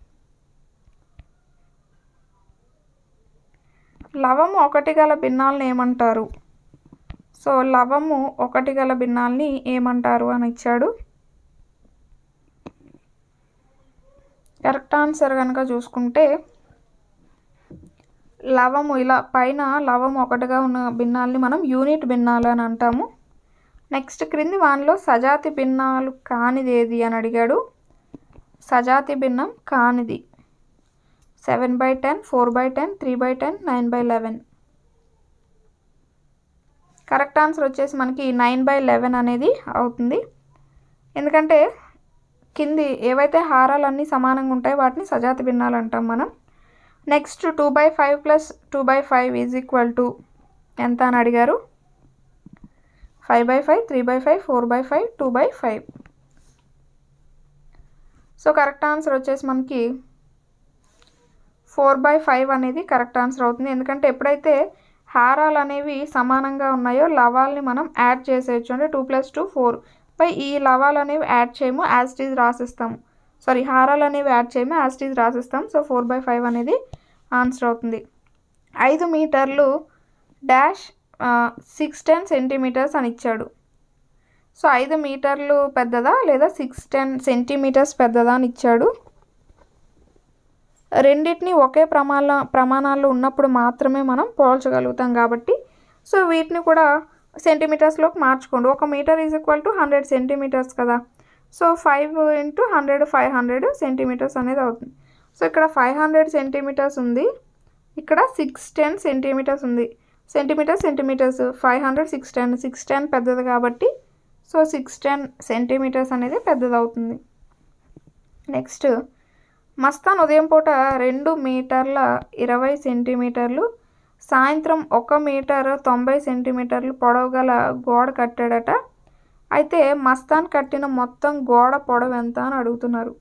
Speaker 1: లవము ఒకటి గల భిన్నాలను ఏమంటారు సో లవము ఒకటి గల భిన్నాల్ని ఏమంటారు అని ఇచ్చాడు కరెక్ట్ ఆన్సర్ కనుక చూసుకుంటే లవము ఇలా పైన లవము ఒకటిగా ఉన్న భిన్నాల్ని మనం యూనిట్ భిన్నాలు అని అంటాము నెక్స్ట్ క్రింది వానిలో సజాతి భిన్నాలు కానిది ఏది అని అడిగాడు సజాతి భిన్నం కానిది seven by ten four by ten three by ten nine by eleven correct answer వచ్చేసి మనకి నైన్ బై లెవెన్ అనేది అవుతుంది ఎందుకంటే కింది ఏవైతే హారాలన్నీ సమానంగా ఉంటాయో వాటిని సజాతి భిన్నాలు అంటాం మనం next two by five plus two by five is equal to ఎంత అని అడిగారు five by five three by five four by five two by five so correct answer వచ్చేసి మనకి ఫోర్ బై ఫైవ్ అనేది కరెక్ట్ ఆన్సర్ అవుతుంది ఎందుకంటే ఎప్పుడైతే హారాలు అనేవి సమానంగా ఉన్నాయో లవాల్ని మనం యాడ్ చేసేయచ్చు అంటే టూ ప్లస్ టూ ఫోర్ పై ఈ లవాలు అనేవి యాడ్ చేయము యాజ్ టీజ్ రాసిస్తాము సారీ హారాలు అనేవి యాడ్ చేయము యాజ్ టీజ్ రాసిస్తాం సో ఫోర్ బై ఫైవ్ అనేది ఆన్సర్ అవుతుంది ఐదు మీటర్లు డాష్ సిక్స్ టెన్ సెంటీమీటర్స్ అని ఇచ్చాడు సో ఐదు మీటర్లు పెద్దదా లేదా సిక్స్ టెన్ సెంటీమీటర్స్ పెద్దదా అని ఇచ్చాడు రెండింటిని ఒకే ప్రమాణ ప్రమాణాలు ఉన్నప్పుడు మాత్రమే మనం పోల్చగలుగుతాం కాబట్టి సో వీటిని కూడా సెంటీమీటర్స్లోకి మార్చుకోండి ఒక metre is equal to hundred centimetres కదా so five into hundred five hundred centimetres అనేది అవుతుంది సో ఇక్కడ ఫైవ్ హండ్రెడ్ సెంటీమీటర్స్ ఉంది ఇక్కడ సిక్స్ టెన్ సెంటీమీటర్స్ ఉంది centimetres centimetres five hundred six ten six ten పెద్దది కాబట్టి సో సిక్స్ టెన్ సెంటీమీటర్స్ అనేది పెద్దది అవుతుంది నెక్స్ట్ మస్తాన్ ఉదయం పూట రెండు మీటర్ల ఇరవై సెంటీమీటర్లు సాయంత్రం ఒక మీటర్ తొంభై సెంటీమీటర్లు పొడవు గల గోడ కట్టాడట అయితే మస్తాన్ కట్టిన మొత్తం గోడ పొడవు ఎంత అని అడుగుతున్నారు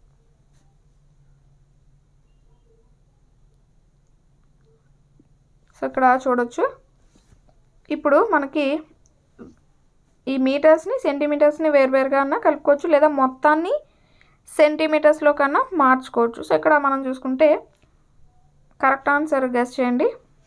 Speaker 1: సో ఇక్కడ చూడొచ్చు ఇప్పుడు మనకి ఈ మీటర్స్ని సెంటీమీటర్స్ని వేరువేరుగా అన్నా కలుపుకోవచ్చు లేదా మొత్తాన్ని సెంటీమీటర్స్లో కన్నా మార్చుకోవచ్చు సో ఇక్కడ మనం చూసుకుంటే కరెక్ట్ ఆన్సర్ గెస్ చేయండి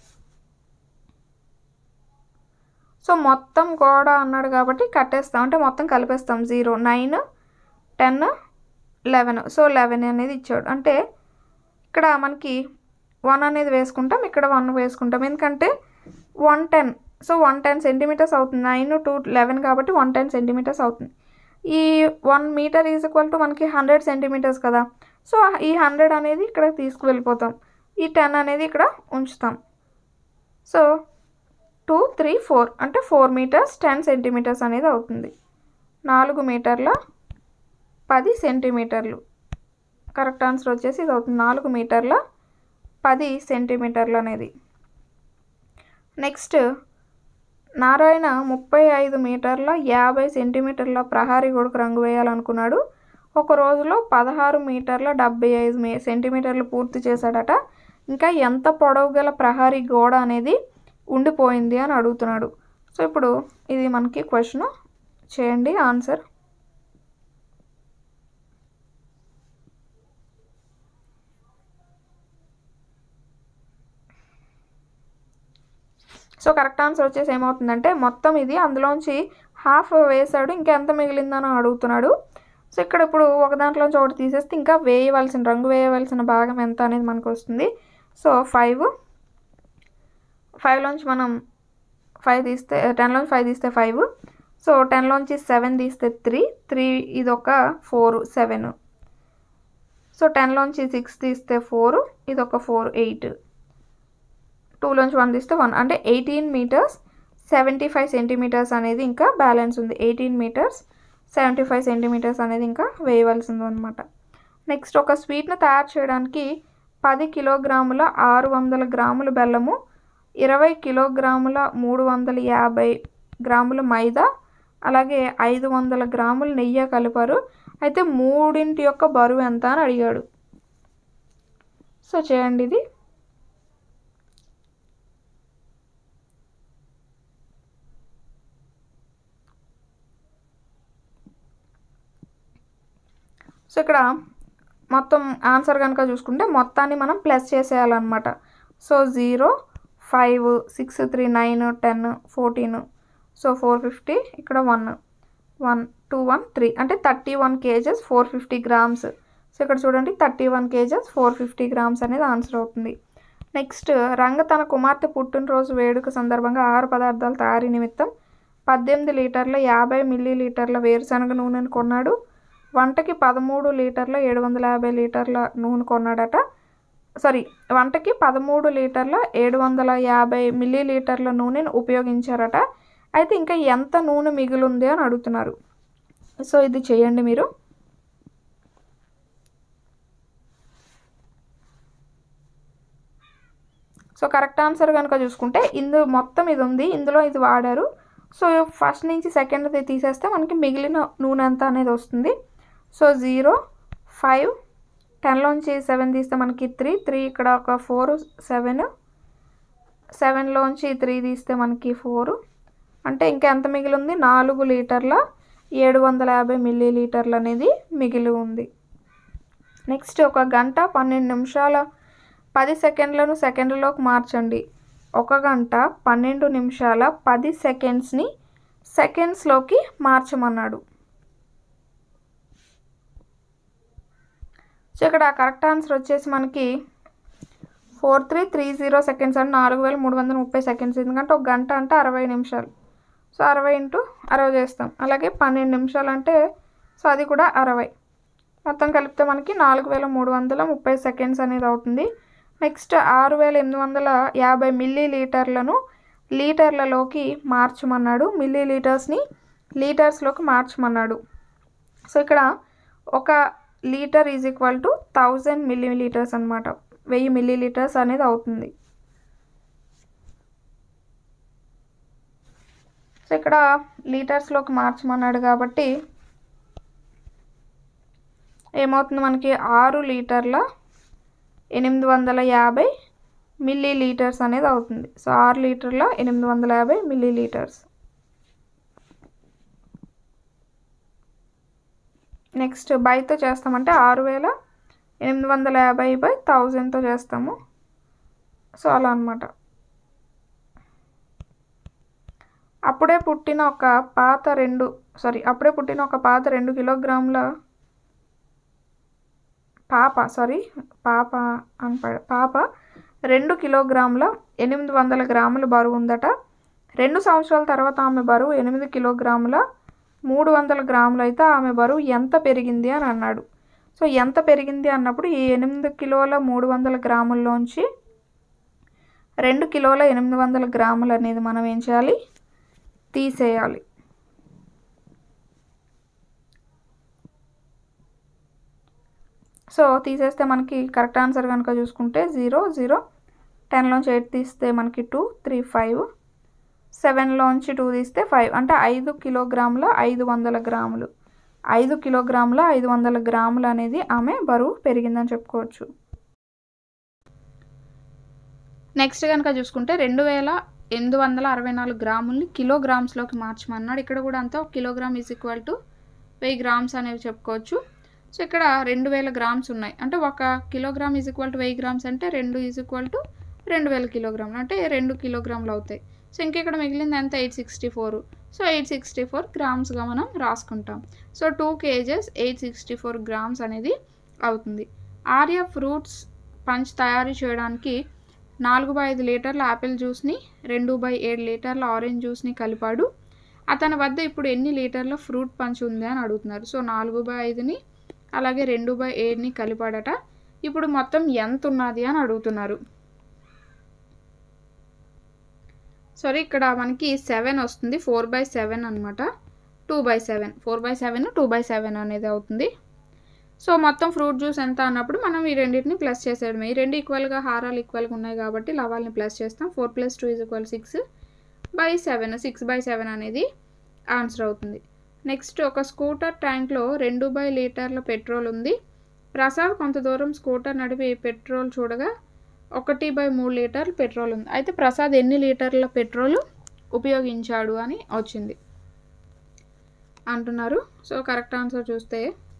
Speaker 1: సో మొత్తం గోడ అన్నాడు కాబట్టి కట్టేస్తాం అంటే మొత్తం కలిపేస్తాం zero nine ten eleven so eleven అనేది ఇచ్చాడు అంటే ఇక్కడ మనకి వన్ అనేది వేసుకుంటాం ఇక్కడ వన్ వేసుకుంటాం ఎందుకంటే one ten so one ten centimetres అవుతుంది నైన్ టు లెవెన్ కాబట్టి వన్ టెన్ సెంటీమీటర్స్ అవుతుంది ఈ one metre is equal to మనకి హండ్రెడ్ సెంటీమీటర్స్ కదా సో ఈ హండ్రెడ్ అనేది ఇక్కడ తీసుకువెళ్ళిపోతాం ఈ టెన్ అనేది ఇక్కడ ఉంచుతాం సో టూ త్రీ ఫోర్ అంటే ఫోర్ మీటర్స్ టెన్ సెంటీమీటర్స్ అనేది అవుతుంది నాలుగు మీటర్ల పది సెంటీమీటర్లు కరెక్ట్ ఆన్సర్ వచ్చేసి ఇది అవుతుంది నాలుగు మీటర్ల పది సెంటీమీటర్లు అనేది నెక్స్ట్ నారాయణ ముప్పై ఐదు మీటర్ల యాభై సెంటీమీటర్ల ప్రహారీ గోడకు రంగు వేయాలనుకున్నాడు ఒక రోజులో పదహారు మీటర్ల డెబ్బై ఐదు మే సెంటీమీటర్లు పూర్తి చేశాడట ఇంకా ఎంత పొడవు గల ప్రహారీ గోడ అనేది ఉండిపోయింది అని అడుగుతున్నాడు సో ఇప్పుడు ఇది మనకి క్వశ్చన్ చేయండి ఆన్సర్ సో కరెక్ట్ ఆన్సర్ వచ్చేసి ఏమవుతుందంటే మొత్తం ఇది అందులోంచి హాఫ్ వేసాడు ఇంకా ఎంత మిగిలిందని అడుగుతున్నాడు సో ఇక్కడ ఇప్పుడు ఒక దాంట్లోంచి ఒకటి తీసేస్తే ఇంకా వేయవలసిన రంగు వేయవలసిన భాగం ఎంత అనేది మనకు వస్తుంది సో ఫైవ్ ఫైవ్లోంచి మనం ఫైవ్ తీస్తే టెన్లోంచి ఫైవ్ తీస్తే ఫైవ్ సో టెన్లోంచి సెవెన్ తీస్తే త్రీ త్రీ ఇది ఒక ఫోర్ సెవెన్ సో టెన్లోంచి సిక్స్ తీస్తే ఫోర్ ఇది ఒక ఫోర్ ఎయిట్ టూలోంచి వన్ తీస్తే వన్ అంటే eighteen metres seventy five centimetres అనేది ఇంకా బ్యాలెన్స్ ఉంది eighteen metres seventy five centimetres అనేది ఇంకా వేయవలసింది అనమాట నెక్స్ట్ ఒక స్వీట్ను తయారు చేయడానికి పది కిలోగ్రాముల ఆరు వందల గ్రాముల బెల్లము ఇరవై కిలోగ్రాముల మూడు వందల యాభై గ్రాముల మైదా అలాగే ఐదు వందల గ్రాముల నెయ్యి కలిపారు అయితే మూడింటి యొక్క బరువు ఎంత అని అడిగాడు సో చేయండి ఇది సో ఇక్కడ మొత్తం ఆన్సర్ కనుక చూసుకుంటే మొత్తాన్ని మనం ప్లస్ చేసేయాలన్నమాట so zero five six three nine ten fourteen so four fifty ఇక్కడ one one two one three అంటే thirty one kgs four fifty grams so ఇక్కడ చూడండి thirty one kgs four fifty grams అనేది ఆన్సర్ అవుతుంది next Ranga తన కుమార్తె పుట్టినరోజు వేడుక సందర్భంగా ఆహార పదార్థాల తయారీ నిమిత్తం పద్దెనిమిది లీటర్ల యాభై మిల్లీ లీటర్ల వేరుశనగ నూనెను కొన్నాడు వంటకి పదమూడు లీటర్ల ఏడు వందల యాభై లీటర్ల నూనె కొన్నాడట సారీ వంటకి పదమూడు లీటర్ల ఏడు వందల యాభై మిల్లీ లీటర్ల నూనెను ఉపయోగించారట అయితే ఇంకా ఎంత నూనె మిగిలింది అని అడుగుతున్నారు సో ఇది చేయండి మీరు సో కరెక్ట్ ఆన్సర్ కనుక చూసుకుంటే ఇందు మొత్తం ఇది ఉంది ఇందులో ఇది వాడారు సో ఫస్ట్ నుంచి సెకండ్ తీసేస్తే మనకి మిగిలిన నూనె ఎంత అనేది వస్తుంది సో జీరో ఫైవ్ టెన్లోంచి సెవెన్ తీస్తే మనకి త్రీ త్రీ ఇక్కడ ఒక ఫోర్ సెవెన్ సెవెన్లోంచి త్రీ తీస్తే మనకి ఫోర్ అంటే ఇంకా ఎంత మిగిలింది నాలుగు లీటర్ల ఏడు వందల యాభై మిల్లీ లీటర్లు అనేది మిగిలి ఉంది నెక్స్ట్ ఒక గంట పన్నెండు నిమిషాల పది సెకండ్లను సెకండ్లలోకి మార్చండి ఒక గంట పన్నెండు నిమిషాల పది సెకండ్స్ని సెకండ్స్లోకి మార్చమన్నాడు సో ఇక్కడ కరెక్ట్ ఆన్సర్ వచ్చేసి మనకి four three three zero seconds అంటే నాలుగు వేల మూడు వందల ముప్పై సెకండ్స్ ఎందుకంటే ఒక గంట అంటే అరవై నిమిషాలు సో అరవై ఇంటూ అరవై చేస్తాం అలాగే పన్నెండు నిమిషాలు అంటే సో అది కూడా అరవై మొత్తం కలిపితే మనకి నాలుగు వేల మూడు వందల ముప్పై సెకండ్స్ అనేది అవుతుంది నెక్స్ట్ ఆరు వేల ఎనిమిది వందల యాభై మిల్లీ లీటర్లను లీటర్లలోకి మార్చమన్నాడు మిల్లీ లీటర్స్ని లీటర్స్లోకి మార్చమన్నాడు సో ఇక్కడ ఒక litre is equal to thousand millilitres అనమాట వెయ్యి మిల్లీ లీటర్స్ అనేది అవుతుంది సో ఇక్కడ లీటర్స్లోకి మార్చమన్నాడు కాబట్టి ఏమవుతుంది మనకి ఆరు లీటర్ల ఎనిమిది వందల యాభై మిల్లీ లీటర్స్ అనేది అవుతుంది సో ఆరు లీటర్ల ఎనిమిది వందల యాభై మిల్లీ లీటర్స్ నెక్స్ట్ బైతో చేస్తామంటే ఆరు వేల ఎనిమిది వందల యాభై బై థౌజండ్తో చేస్తాము సో అలా అనమాట అప్పుడే పుట్టిన ఒక పాత రెండు సారీ అప్పుడే పుట్టిన ఒక పాత రెండు కిలోగ్రాముల పాప సారీ పాప అని పడ పాప రెండు కిలోగ్రాముల ఎనిమిది వందల గ్రాముల బరువు ఉందట రెండు సంవత్సరాల తర్వాత ఆమె బరువు ఎనిమిది కిలోగ్రాముల మూడు వందల గ్రాములు అయితే ఆమె బరువు ఎంత పెరిగింది అని అన్నాడు సో ఎంత పెరిగింది అన్నప్పుడు ఈ ఎనిమిది కిలోల మూడు వందల గ్రాముల్లోంచి రెండు కిలోల ఎనిమిది వందల గ్రాములు అనేది మనం ఏం చేయాలి తీసేయాలి సో తీసేస్తే మనకి కరెక్ట్ ఆన్సర్ కనుక చూసుకుంటే జీరో జీరో టెన్లోంచి ఎయిట్ తీస్తే మనకి టూ త్రీ ఫైవ్ సెవెన్లోంచి టూ తీస్తే ఫైవ్ అంటే ఐదు కిలోగ్రాముల ఐదు వందల గ్రాములు ఐదు కిలోగ్రాముల ఐదు వందల గ్రాములు అనేది ఆమె బరువు పెరిగిందని చెప్పుకోవచ్చు నెక్స్ట్ కనుక చూసుకుంటే రెండు వేల ఎనిమిది వందల అరవై నాలుగు గ్రాముల్ని కిలోగ్రామ్స్లోకి మార్చమన్నాడు ఇక్కడ కూడా అంతా ఒక కిలోగ్రామ్ ఈజ్ ఈక్వల్ టు వెయ్యి గ్రామ్స్ అనేవి చెప్పుకోవచ్చు సో ఇక్కడ రెండు వేల గ్రామ్స్ ఉన్నాయి అంటే ఒక కిలోగ్రామ్ ఈజ్ ఈక్వల్ టు వెయ్యి గ్రామ్స్ అంటే రెండు ఈజ్ ఈక్వల్ టు రెండు వేల కిలోగ్రాములు అంటే రెండు కిలోగ్రాములు అవుతాయి సో ఇంక ఇక్కడ మిగిలింది ఎంత eight sixty four so eight sixty four గ్రామ్స్గా మనం రాసుకుంటాం so two kgs eight sixty four grams అనేది అవుతుంది ఆర్య ఫ్రూట్స్ పంచ్ తయారు చేయడానికి నాలుగు బై ఐదు లీటర్ల యాపిల్ జ్యూస్ని రెండు బై ఏడు లీటర్ల ఆరెంజ్ జ్యూస్ని కలిపాడు అతని వద్ద ఇప్పుడు ఎన్ని లీటర్ల ఫ్రూట్ పంచ్ ఉంది అని అడుగుతున్నారు సో నాలుగు బై ఐదుని అలాగే రెండు బై ఏడుని కలిపాడట ఇప్పుడు మొత్తం ఎంత ఉన్నది అని అడుగుతున్నారు సారీ ఇక్కడ మనకి సెవెన్ వస్తుంది ఫోర్ బై సెవెన్ అనమాట two by seven four by seven two by seven అనేది అవుతుంది సో మొత్తం ఫ్రూట్ జ్యూస్ ఎంత అన్నప్పుడు మనం ఈ రెండింటిని ప్లస్ చేసేయడమే ఈ రెండు ఈక్వల్గా హారాలు ఈక్వల్గా ఉన్నాయి కాబట్టి లవాల్ని ప్లస్ చేస్తాం four plus two is equal six by seven six by seven అనేది ఆన్సర్ అవుతుంది నెక్స్ట్ ఒక స్కూటర్ ట్యాంక్లో రెండు బై లీటర్ల పెట్రోల్ ఉంది ప్రసాద్ కొంత దూరం స్కూటర్ నడిపి పెట్రోల్ చూడగా ఒకటి బై మూడు లీటర్ల పెట్రోల్ ఉంది అయితే ప్రసాద్ ఎన్ని లీటర్ల పెట్రోల్ ఉపయోగించాడు అని వచ్చింది అంటున్నారు సో కరెక్ట్ ఆన్సర్ చూస్తే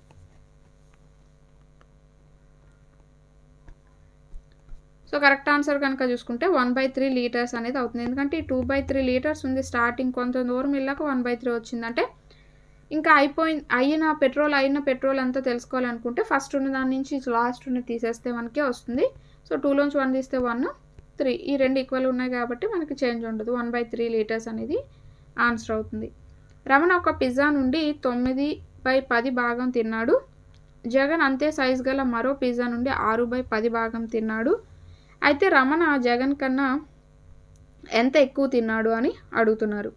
Speaker 1: సో కరెక్ట్ ఆన్సర్ కనుక చూసుకుంటే వన్ బై త్రీ లీటర్స్ అనేది అవుతుంది ఎందుకంటే ఈ టూ బై త్రీ లీటర్స్ ఉంది స్టార్టింగ్ కొంత దూరం వెళ్ళాక వన్ బై త్రీ వచ్చిందంటే ఇంకా అయిపోయింది అయిన పెట్రోల్ అయిన పెట్రోల్ అంతా తెలుసుకోవాలనుకుంటే ఫస్ట్ ఉన్న దాని నుంచి లాస్ట్ ఉన్న తీసేస్తే మనకి వస్తుంది సో టూలోంచి వన్ తీస్తే వన్ త్రీ ఈ రెండు ఈక్వల్ ఉన్నాయి కాబట్టి మనకి చేంజ్ ఉండదు వన్ బై త్రీ లీటర్స్ అనేది ఆన్సర్ అవుతుంది రమణ ఒక పిజ్జా నుండి తొమ్మిది బై పది భాగం తిన్నాడు జగన్ అంతే సైజు గల మరో పిజ్జా నుండి ఆరు బై పది భాగం తిన్నాడు అయితే రమణ జగన్ కన్నా ఎంత ఎక్కువ తిన్నాడు అని అడుగుతున్నారు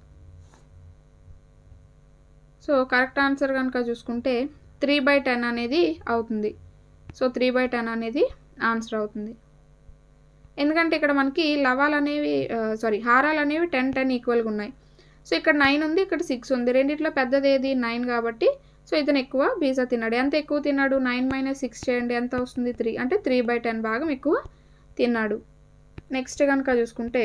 Speaker 1: సో కరెక్ట్ ఆన్సర్ కనుక చూసుకుంటే త్రీ బై టెన్ అనేది అవుతుంది సో త్రీ బై టెన్ అనేది ఆన్సర్ అవుతుంది ఎందుకంటే ఇక్కడ మనకి లవాలు అనేవి సారీ హారాలు అనేవి టెన్ టెన్ ఈక్వల్గా ఉన్నాయి సో ఇక్కడ నైన్ ఉంది ఇక్కడ సిక్స్ ఉంది రెండిట్లో పెద్దది ఏది నైన్ కాబట్టి సో ఇతను ఎక్కువ పిజ్జా తిన్నాడు ఎంత ఎక్కువ తిన్నాడు నైన్ మైనస్ సిక్స్ చేయండి ఎంత వస్తుంది త్రీ అంటే త్రీ బై టెన్ భాగం ఎక్కువ తిన్నాడు నెక్స్ట్ కనుక చూసుకుంటే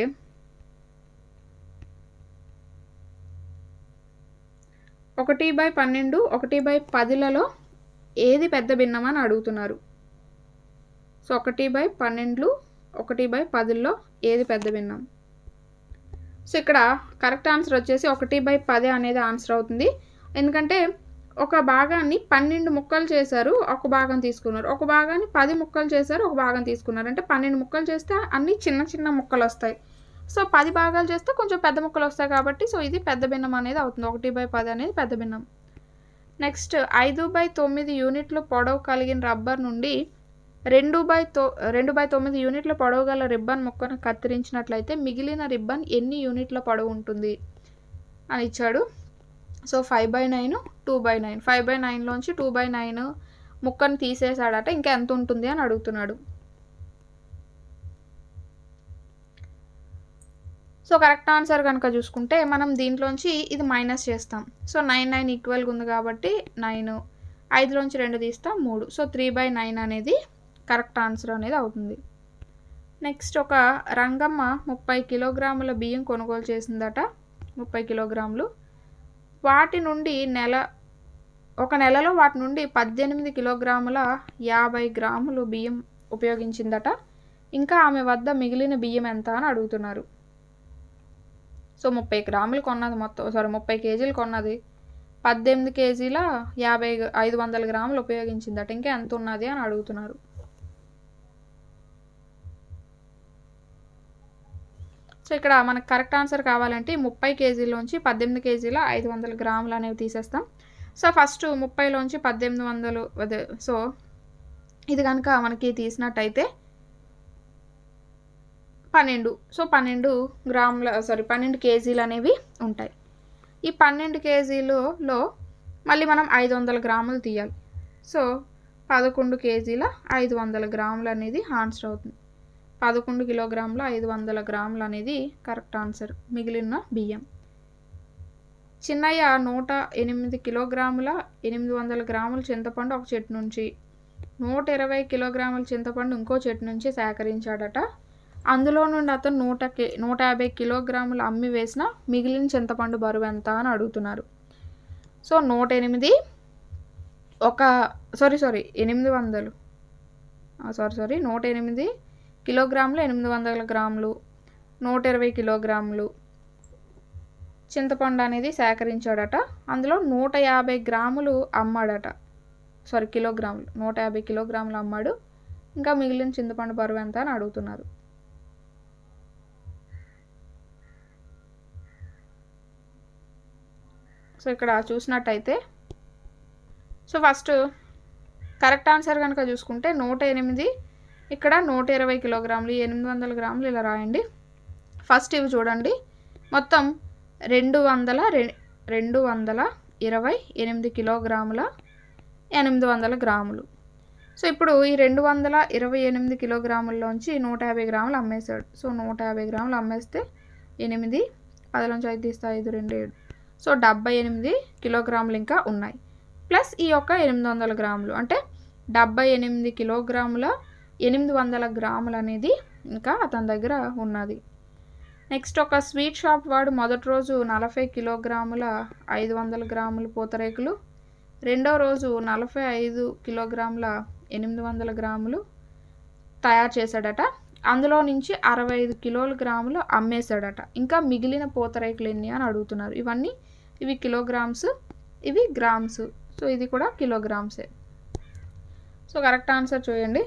Speaker 1: ఒకటి బై పన్నెండు ఒకటి బై పదిలలో ఏది పెద్ద భిన్నం అని అడుగుతున్నారు సో ఒకటి బై పన్నెండు ఒకటి బై పదిలో ఏది పెద్ద భిన్నం సో ఇక్కడ కరెక్ట్ ఆన్సర్ వచ్చేసి ఒకటి బై పది అనేది ఆన్సర్ అవుతుంది ఎందుకంటే ఒక భాగాన్ని పన్నెండు ముక్కలు చేశారు ఒక భాగం తీసుకున్నారు ఒక భాగాన్ని పది ముక్కలు చేశారు ఒక భాగం తీసుకున్నారు అంటే పన్నెండు ముక్కలు చేస్తే అన్ని చిన్న చిన్న ముక్కలు వస్తాయి సో పది భాగాలు చేస్తే కొంచెం పెద్ద ముక్కలు వస్తాయి కాబట్టి సో ఇది పెద్ద భిన్నం అనేది అవుతుంది ఒకటి బై పది అనేది పెద్ద భిన్నం నెక్స్ట్ ఐదు బై తొమ్మిది యూనిట్లు పొడవు కలిగిన రబ్బర్ నుండి రెండు బై తొ రెండు బై తొమ్మిది యూనిట్ల పొడవు గల రిబ్బన్ ముక్కను కత్తిరించినట్లయితే మిగిలిన రిబ్బన్ ఎన్ని యూనిట్ల పొడవు ఉంటుంది అని ఇచ్చాడు so five by nine two by nine five by నైన్లోంచి టూ బై నైన్ ముక్కను తీసేసాడట ఇంకా ఎంత ఉంటుంది అని అడుగుతున్నాడు సో కరెక్ట్ ఆన్సర్ కనుక చూసుకుంటే మనం దీంట్లోంచి ఇది మైనస్ చేస్తాం సో నైన్ నైన్ ఈక్వల్గా ఉంది కాబట్టి నైన్ ఐదులోంచి రెండు తీస్తాం మూడు సో త్రీ బై నైన్ అనేది కరెక్ట్ ఆన్సర్ అనేది అవుతుంది నెక్స్ట్ ఒక రంగమ్మ ముప్పై కిలోగ్రాముల బియ్యం కొనుగోలు చేసిందట ముప్పై కిలోగ్రాములు వాటి నుండి నెల ఒక నెలలో వాటి నుండి పద్దెనిమిది కిలోగ్రాముల యాభై గ్రాములు బియ్యం ఉపయోగించిందట ఇంకా ఆమె వద్ద మిగిలిన బియ్యం ఎంత అని అడుగుతున్నారు సో ముప్పై గ్రాములు కొన్నది మొత్తం సారీ ముప్పై కేజీలు కొన్నది పద్దెనిమిది కేజీల యాభై ఐదు వందల గ్రాములు ఉపయోగించిందట ఇంకా ఎంత ఉన్నది అని అడుగుతున్నారు సో ఇక్కడ మనకు కరెక్ట్ ఆన్సర్ కావాలంటే ముప్పై కేజీలోంచి పద్దెనిమిది కేజీల ఐదు వందల గ్రాములు అనేవి తీసేస్తాం సో ఫస్ట్ ముప్పైలోంచి పద్దెనిమిది వందలు అదే సో ఇది కనుక మనకి తీసినట్టయితే పన్నెండు సో పన్నెండు గ్రాముల సారీ పన్నెండు కేజీలు అనేవి ఉంటాయి ఈ పన్నెండు కేజీలలో మళ్ళీ మనం ఐదు వందల గ్రాములు తీయాలి సో పదకొండు కేజీల ఐదు వందల గ్రాములు అనేది ఆన్సర్ అవుతుంది పదకొండు కిలోగ్రాముల ఐదు వందల గ్రాములు అనేది కరెక్ట్ ఆన్సర్ మిగిలిన బియ్యం చిన్నయ్య నూట ఎనిమిది కిలోగ్రాముల ఎనిమిది వందల గ్రాముల చింతపండు ఒక చెట్టు నుంచి నూట ఇరవై కిలోగ్రాముల చింతపండు ఇంకో చెట్టు నుంచి సేకరించాడట అందులో నుండి అతను నూట కి నూట యాభై కిలోగ్రాములు అమ్మి వేసిన మిగిలిన చింతపండు బరువు ఎంత అని అడుగుతున్నారు సో నూట ఎనిమిది ఒక సారీ సారీ ఎనిమిది వందలు సారీ సారీ నూట ఎనిమిది కిలోగ్రాములు ఎనిమిది వందల గ్రాములు నూట ఇరవై కిలోగ్రాములు చింతపండు అనేది సేకరించాడట అందులో నూట యాభై గ్రాములు అమ్మాడట సారీ కిలోగ్రాములు నూట యాభై కిలోగ్రాములు అమ్మాడు ఇంకా మిగిలిన చింతపండు బరువు ఎంత అని అడుగుతున్నారు సో ఇక్కడ చూసినట్టయితే సో ఫస్ట్ కరెక్ట్ ఆన్సర్ కనుక చూసుకుంటే నూట ఎనిమిది ఇక్కడ నూట ఇరవై కిలోగ్రాములు ఎనిమిది వందల గ్రాములు ఇలా రాయండి ఫస్ట్ ఇవి చూడండి మొత్తం రెండు వందల రె రెండు వందల ఇరవై ఎనిమిది కిలోగ్రాముల ఎనిమిది వందల గ్రాములు సో ఇప్పుడు ఈ రెండు వందల ఇరవై ఎనిమిది కిలోగ్రాముల్లోంచి నూట యాభై గ్రాములు అమ్మేశాడు సో నూట యాభై గ్రాములు అమ్మేస్తే ఎనిమిది పదిలోంచి ఐదు తీస్తే ఐదు రెండు ఏడు సో డెబ్బై ఎనిమిది కిలోగ్రాములు ఇంకా ఉన్నాయి ప్లస్ ఈ యొక్క ఎనిమిది వందల గ్రాములు అంటే డెబ్బై ఎనిమిది కిలోగ్రాముల ఎనిమిది వందల గ్రాములు అనేది ఇంకా అతని దగ్గర ఉన్నది నెక్స్ట్ ఒక స్వీట్ షాప్ వాడు మొదటి రోజు నలభై కిలోగ్రాముల ఐదు వందల గ్రాముల పూతరేకులు రెండో రోజు నలభై ఐదు కిలోగ్రాముల ఎనిమిది వందల గ్రాములు తయారు చేశాడట అందులో నుంచి అరవై ఐదు కిలోల గ్రాములు అమ్మేశాడట ఇంకా మిగిలిన పూతరేకులు ఎన్ని అని అడుగుతున్నారు ఇవన్నీ ఇవి కిలోగ్రామ్స్ ఇవి గ్రామ్స్ సో ఇది కూడా కిలోగ్రామ్సే సో కరెక్ట్ ఆన్సర్ చూడండి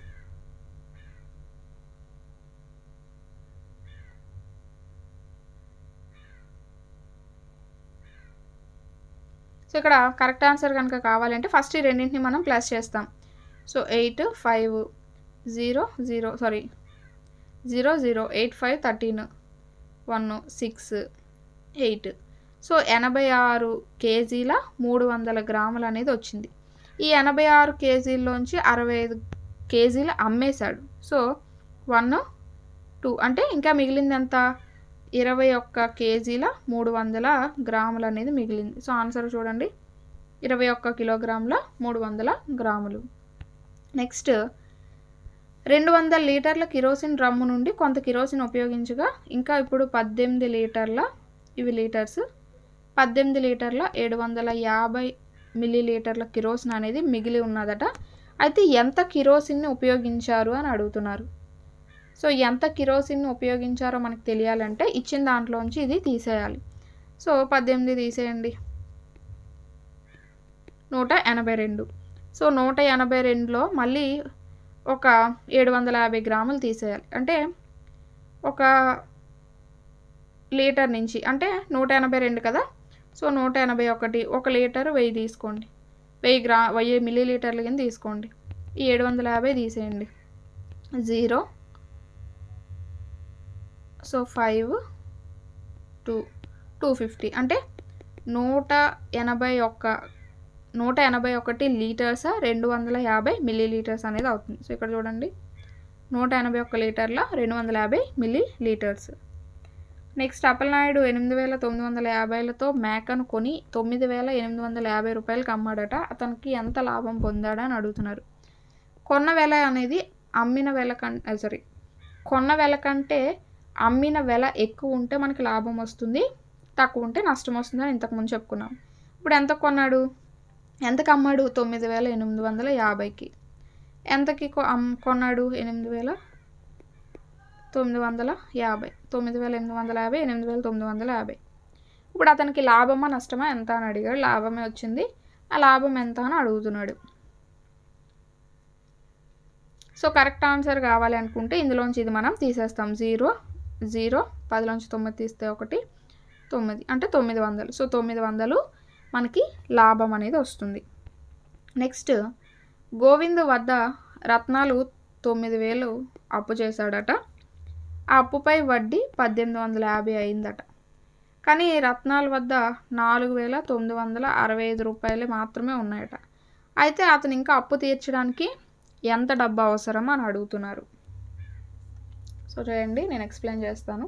Speaker 1: సో ఇక్కడ కరెక్ట్ ఆన్సర్ కనుక కావాలంటే ఫస్ట్ ఈ రెండింటిని మనం ప్లస్ చేస్తాం so eight five zero zero sorry zero zero eight five thirteen one six eight so ఎనభై ఆరు కేజీల మూడు వందల గ్రాములు అనేది వచ్చింది ఈ ఎనభై ఆరు కేజీల్లోంచి అరవై ఐదు కేజీలు అమ్మేశాడు సో వన్ టూ అంటే ఇంకా మిగిలింది ఎంత ఇరవై ఒక్క కేజీల మూడు వందల గ్రాములు అనేది మిగిలింది సో ఆన్సర్ చూడండి ఇరవై ఒక్క కిలోగ్రాముల మూడు వందల గ్రాములు నెక్స్ట్ రెండు వందల లీటర్ల కిరోసిన్ డ్రమ్ము నుండి కొంత కిరోసిన్ ఉపయోగించగా ఇంకా ఇప్పుడు పద్దెనిమిది లీటర్ల ఇవి లీటర్స్ పద్దెనిమిది లీటర్ల ఏడు వందల యాభై మిల్లీ లీటర్ల కిరోసిన్ అనేది మిగిలి ఉన్నదట అయితే ఎంత కిరోసిన్ని ఉపయోగించారు అని అడుగుతున్నారు సో ఎంత కిరోసిన్ ఉపయోగించారో మనకు తెలియాలంటే ఇచ్చిన దాంట్లోంచి ఇది తీసేయాలి సో పద్దెనిమిది తీసేయండి నూట ఎనభై రెండు సో నూట ఎనభై రెండులో మళ్ళీ ఒక ఏడు వందల యాభై గ్రాములు తీసేయాలి అంటే ఒక లీటర్ నుంచి అంటే నూట ఎనభై రెండు కదా సో నూట ఎనభై ఒకటి ఒక లీటర్ వెయ్యి తీసుకోండి వెయ్యి గ్రా వెయ్యి మిల్లీ లీటర్లు కింద తీసుకోండి ఈ ఏడు వందల యాభై తీసేయండి zero so five two two fifty అంటే నూట ఎనభై ఒక్క నూట ఎనభై ఒకటి లీటర్స్ రెండు వందల యాభై మిల్లీ లీటర్స్ అనేది అవుతుంది సో ఇక్కడ చూడండి నూట ఎనభై ఒక్క లీటర్ల రెండు వందల యాభై మిల్లీ లీటర్స్ నెక్స్ట్ అప్పలనాయుడు ఎనిమిది వేల తొమ్మిది వందల యాభైలతో మేకను కొని తొమ్మిది వేల ఎనిమిది వందల యాభై రూపాయలకి అమ్మాడట అతనికి ఎంత లాభం పొందాడా అని అడుగుతున్నారు కొన్న వెల అనేది అమ్మిన వెల కంటే సారీ కొన్న వెల కంటే అమ్మిన వెల ఎక్కువ ఉంటే మనకి లాభం వస్తుంది తక్కువ ఉంటే నష్టం వస్తుంది అని ఇంతకుముందు చెప్పుకున్నాం ఇప్పుడు ఎంత కొన్నాడు ఎంతకు అమ్మాడు తొమ్మిది వేల ఎనిమిది వందల యాభైకి ఎంతకి కొ- అమ్- కొన్నాడు ఎనిమిది వేల తొమ్మిది వందల యాభై తొమ్మిది వేల ఎనిమిది వందల యాభై ఎనిమిది వేల తొమ్మిది వందల యాభై ఇప్పుడు అతనికి లాభమా నష్టమా ఎంత అని అడిగాడు లాభమే వచ్చింది ఆ లాభం ఎంత అని అడుగుతున్నాడు సో కరెక్ట్ ఆన్సర్ కావాలి అనుకుంటే ఇందులోంచి ఇది మనం తీసేస్తాం జీరో జీరో పదిలోంచి తొమ్మిది తీస్తే ఒకటి తొమ్మిది అంటే తొమ్మిది వందలు సో తొమ్మిది వందలు మనకి లాభం అనేది వస్తుంది నెక్స్ట్ గోవింద్ వద్ద రత్నాలు తొమ్మిది వేలు అప్పు చేశాడట ఆ అప్పుపై వడ్డీ పద్దెనిమిది వందల యాభై అయిందట కానీ రత్నాల వద్ద నాలుగు వేల తొమ్మిది వందల అరవై ఐదు రూపాయలు మాత్రమే ఉన్నాయట అయితే అతను ఇంకా అప్పు తీర్చడానికి ఎంత డబ్బు అవసరం అని అడుగుతున్నారు సో చూడండి నేను ఎక్స్ప్లెయిన్ చేస్తాను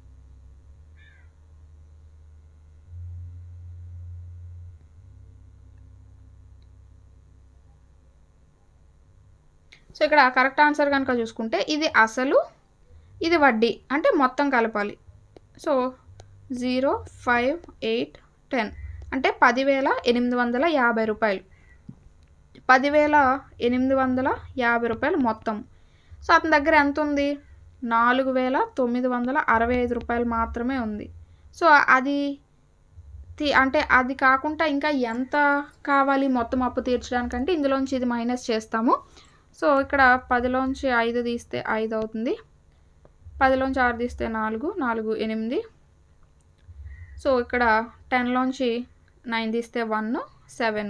Speaker 1: సో ఇక్కడ కరెక్ట్ ఆన్సర్ కనుక చూసుకుంటే ఇది అసలు ఇది వడ్డీ అంటే మొత్తం కలపాలి so zero five eight ten అంటే పదివేల ఎనిమిది వందల యాభై రూపాయలు పదివేల ఎనిమిది వందల యాభై రూపాయలు మొత్తం సో అతని దగ్గర ఎంత ఉంది నాలుగు వేల తొమ్మిది వందల అరవై ఐదు రూపాయలు మాత్రమే ఉంది సో అది తి- అంటే అది కాకుండా ఇంకా ఎంత కావాలి మొత్తం అప్పు తీర్చడానికంటే ఇందులోంచి ఇది మైనస్ చేస్తాము సో ఇక్కడ పదిలోంచి ఐదు తీస్తే ఐదు అవుతుంది పదిలోంచి ఆరు తీస్తే నాలుగు నాలుగు ఎనిమిది సో ఇక్కడ టెన్లోంచి నైన్ తీస్తే వన్ సెవెన్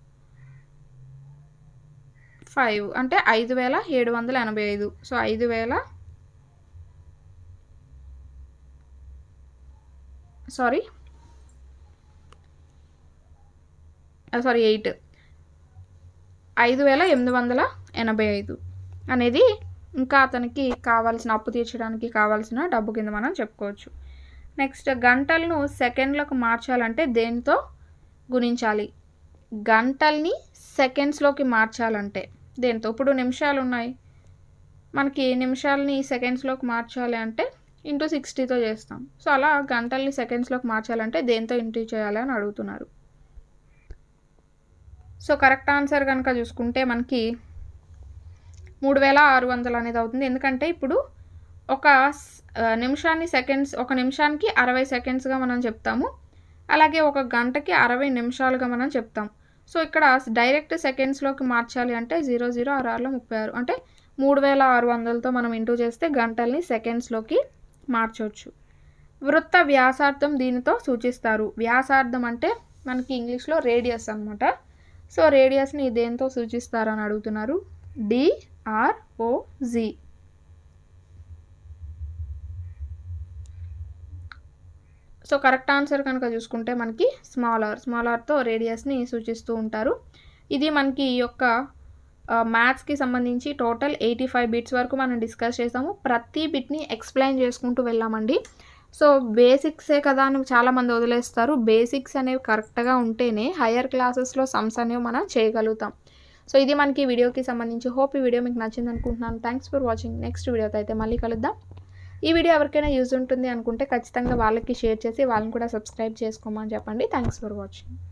Speaker 1: ఫైవ్ అంటే ఐదు వేల ఏడు వందల ఎనభై ఐదు సో ఐదు వేల సారీ సారీ ఎయిట్ ఐదు వేల ఎనిమిది వందల ఎనభై ఐదు అనేది ఇంకా అతనికి కావాల్సిన అప్పు తీర్చడానికి కావాల్సిన డబ్బు కింద మనం చెప్పుకోవచ్చు నెక్స్ట్ గంటలను సెకండ్లకు మార్చాలంటే దేనితో గుణించాలి గంటల్ని సెకండ్స్లోకి మార్చాలంటే దేంతో ఇప్పుడు నిమిషాలు ఉన్నాయి మనకి నిమిషాలని సెకండ్స్లోకి మార్చాలి అంటే ఇంటూ సిక్స్టీతో చేస్తాం సో అలా గంటల్ని సెకండ్స్లోకి మార్చాలంటే దేంతో ఇంటూ చేయాలి అని అడుగుతున్నారు సో కరెక్ట్ ఆన్సర్ కనుక చూసుకుంటే మనకి మూడు వేల ఆరు వందలు అనేది అవుతుంది ఎందుకంటే ఇప్పుడు ఒక స్- ఆ, నిమిషాన్ని సెకండ్స్ ఒక నిమిషానికి అరవై సెకండ్స్గా మనం చెప్తాము అలాగే ఒక గంటకి అరవై నిమిషాలుగా మనం చెప్తాం సో ఇక్కడ డైరెక్ట్ సెకండ్స్లోకి మార్చాలి అంటే జీరో జీరో ఆరు ఆరులో ముప్పై ఆరు అంటే మూడు వేల ఆరు వందలతో మనం ఇంటూ చేస్తే గంటల్ని సెకండ్స్లోకి మార్చవచ్చు వృత్త వ్యాసార్థం దీనితో సూచిస్తారు వ్యాసార్థం అంటే మనకి ఇంగ్లీష్లో రేడియస్ అన్నమాట సో రేడియస్ని దేంతో సూచిస్తారని అడుగుతున్నారు డిఆర్ఓజి సో కరెక్ట్ ఆన్సర్ కనుక చూసుకుంటే మనకి స్మాల్ ఆర్ స్మాల్ ఆర్తో రేడియస్ని సూచిస్తూ ఉంటారు ఇది మనకి ఈ యొక్క మ్యాథ్స్కి సంబంధించి టోటల్ ఎయిటీ ఫైవ్ బిట్స్ వరకు మనం డిస్కస్ చేసాము ప్రతి బిట్ని ఎక్స్ప్లెయిన్ చేసుకుంటూ వెళ్ళామండి సో బేసిక్సే కదా అని చాలామంది వదిలేస్తారు బేసిక్స్ అనేవి కరెక్ట్గా ఉంటేనే హయ్యర్ క్లాసెస్లో సమ్స్ అనేవి మనం చేయగలుగుతాం సో ఇది మనకి వీడియోకి సంబంధించి హోప్ ఈ వీడియో మీకు నచ్చింది అనుకుంటున్నాను థ్యాంక్స్ ఫర్ వాచింగ్ నెక్స్ట్ వీడియోతో అయితే మళ్ళీ కలుద్దాం ఈ వీడియో ఎవరికైనా యూజ్ ఉంటుంది అనుకుంటే ఖచ్చితంగా వాళ్ళకి షేర్ చేసి వాళ్ళని కూడా సబ్స్క్రైబ్ చేసుకోమని చెప్పండి థ్యాంక్స్ ఫర్ వాచింగ్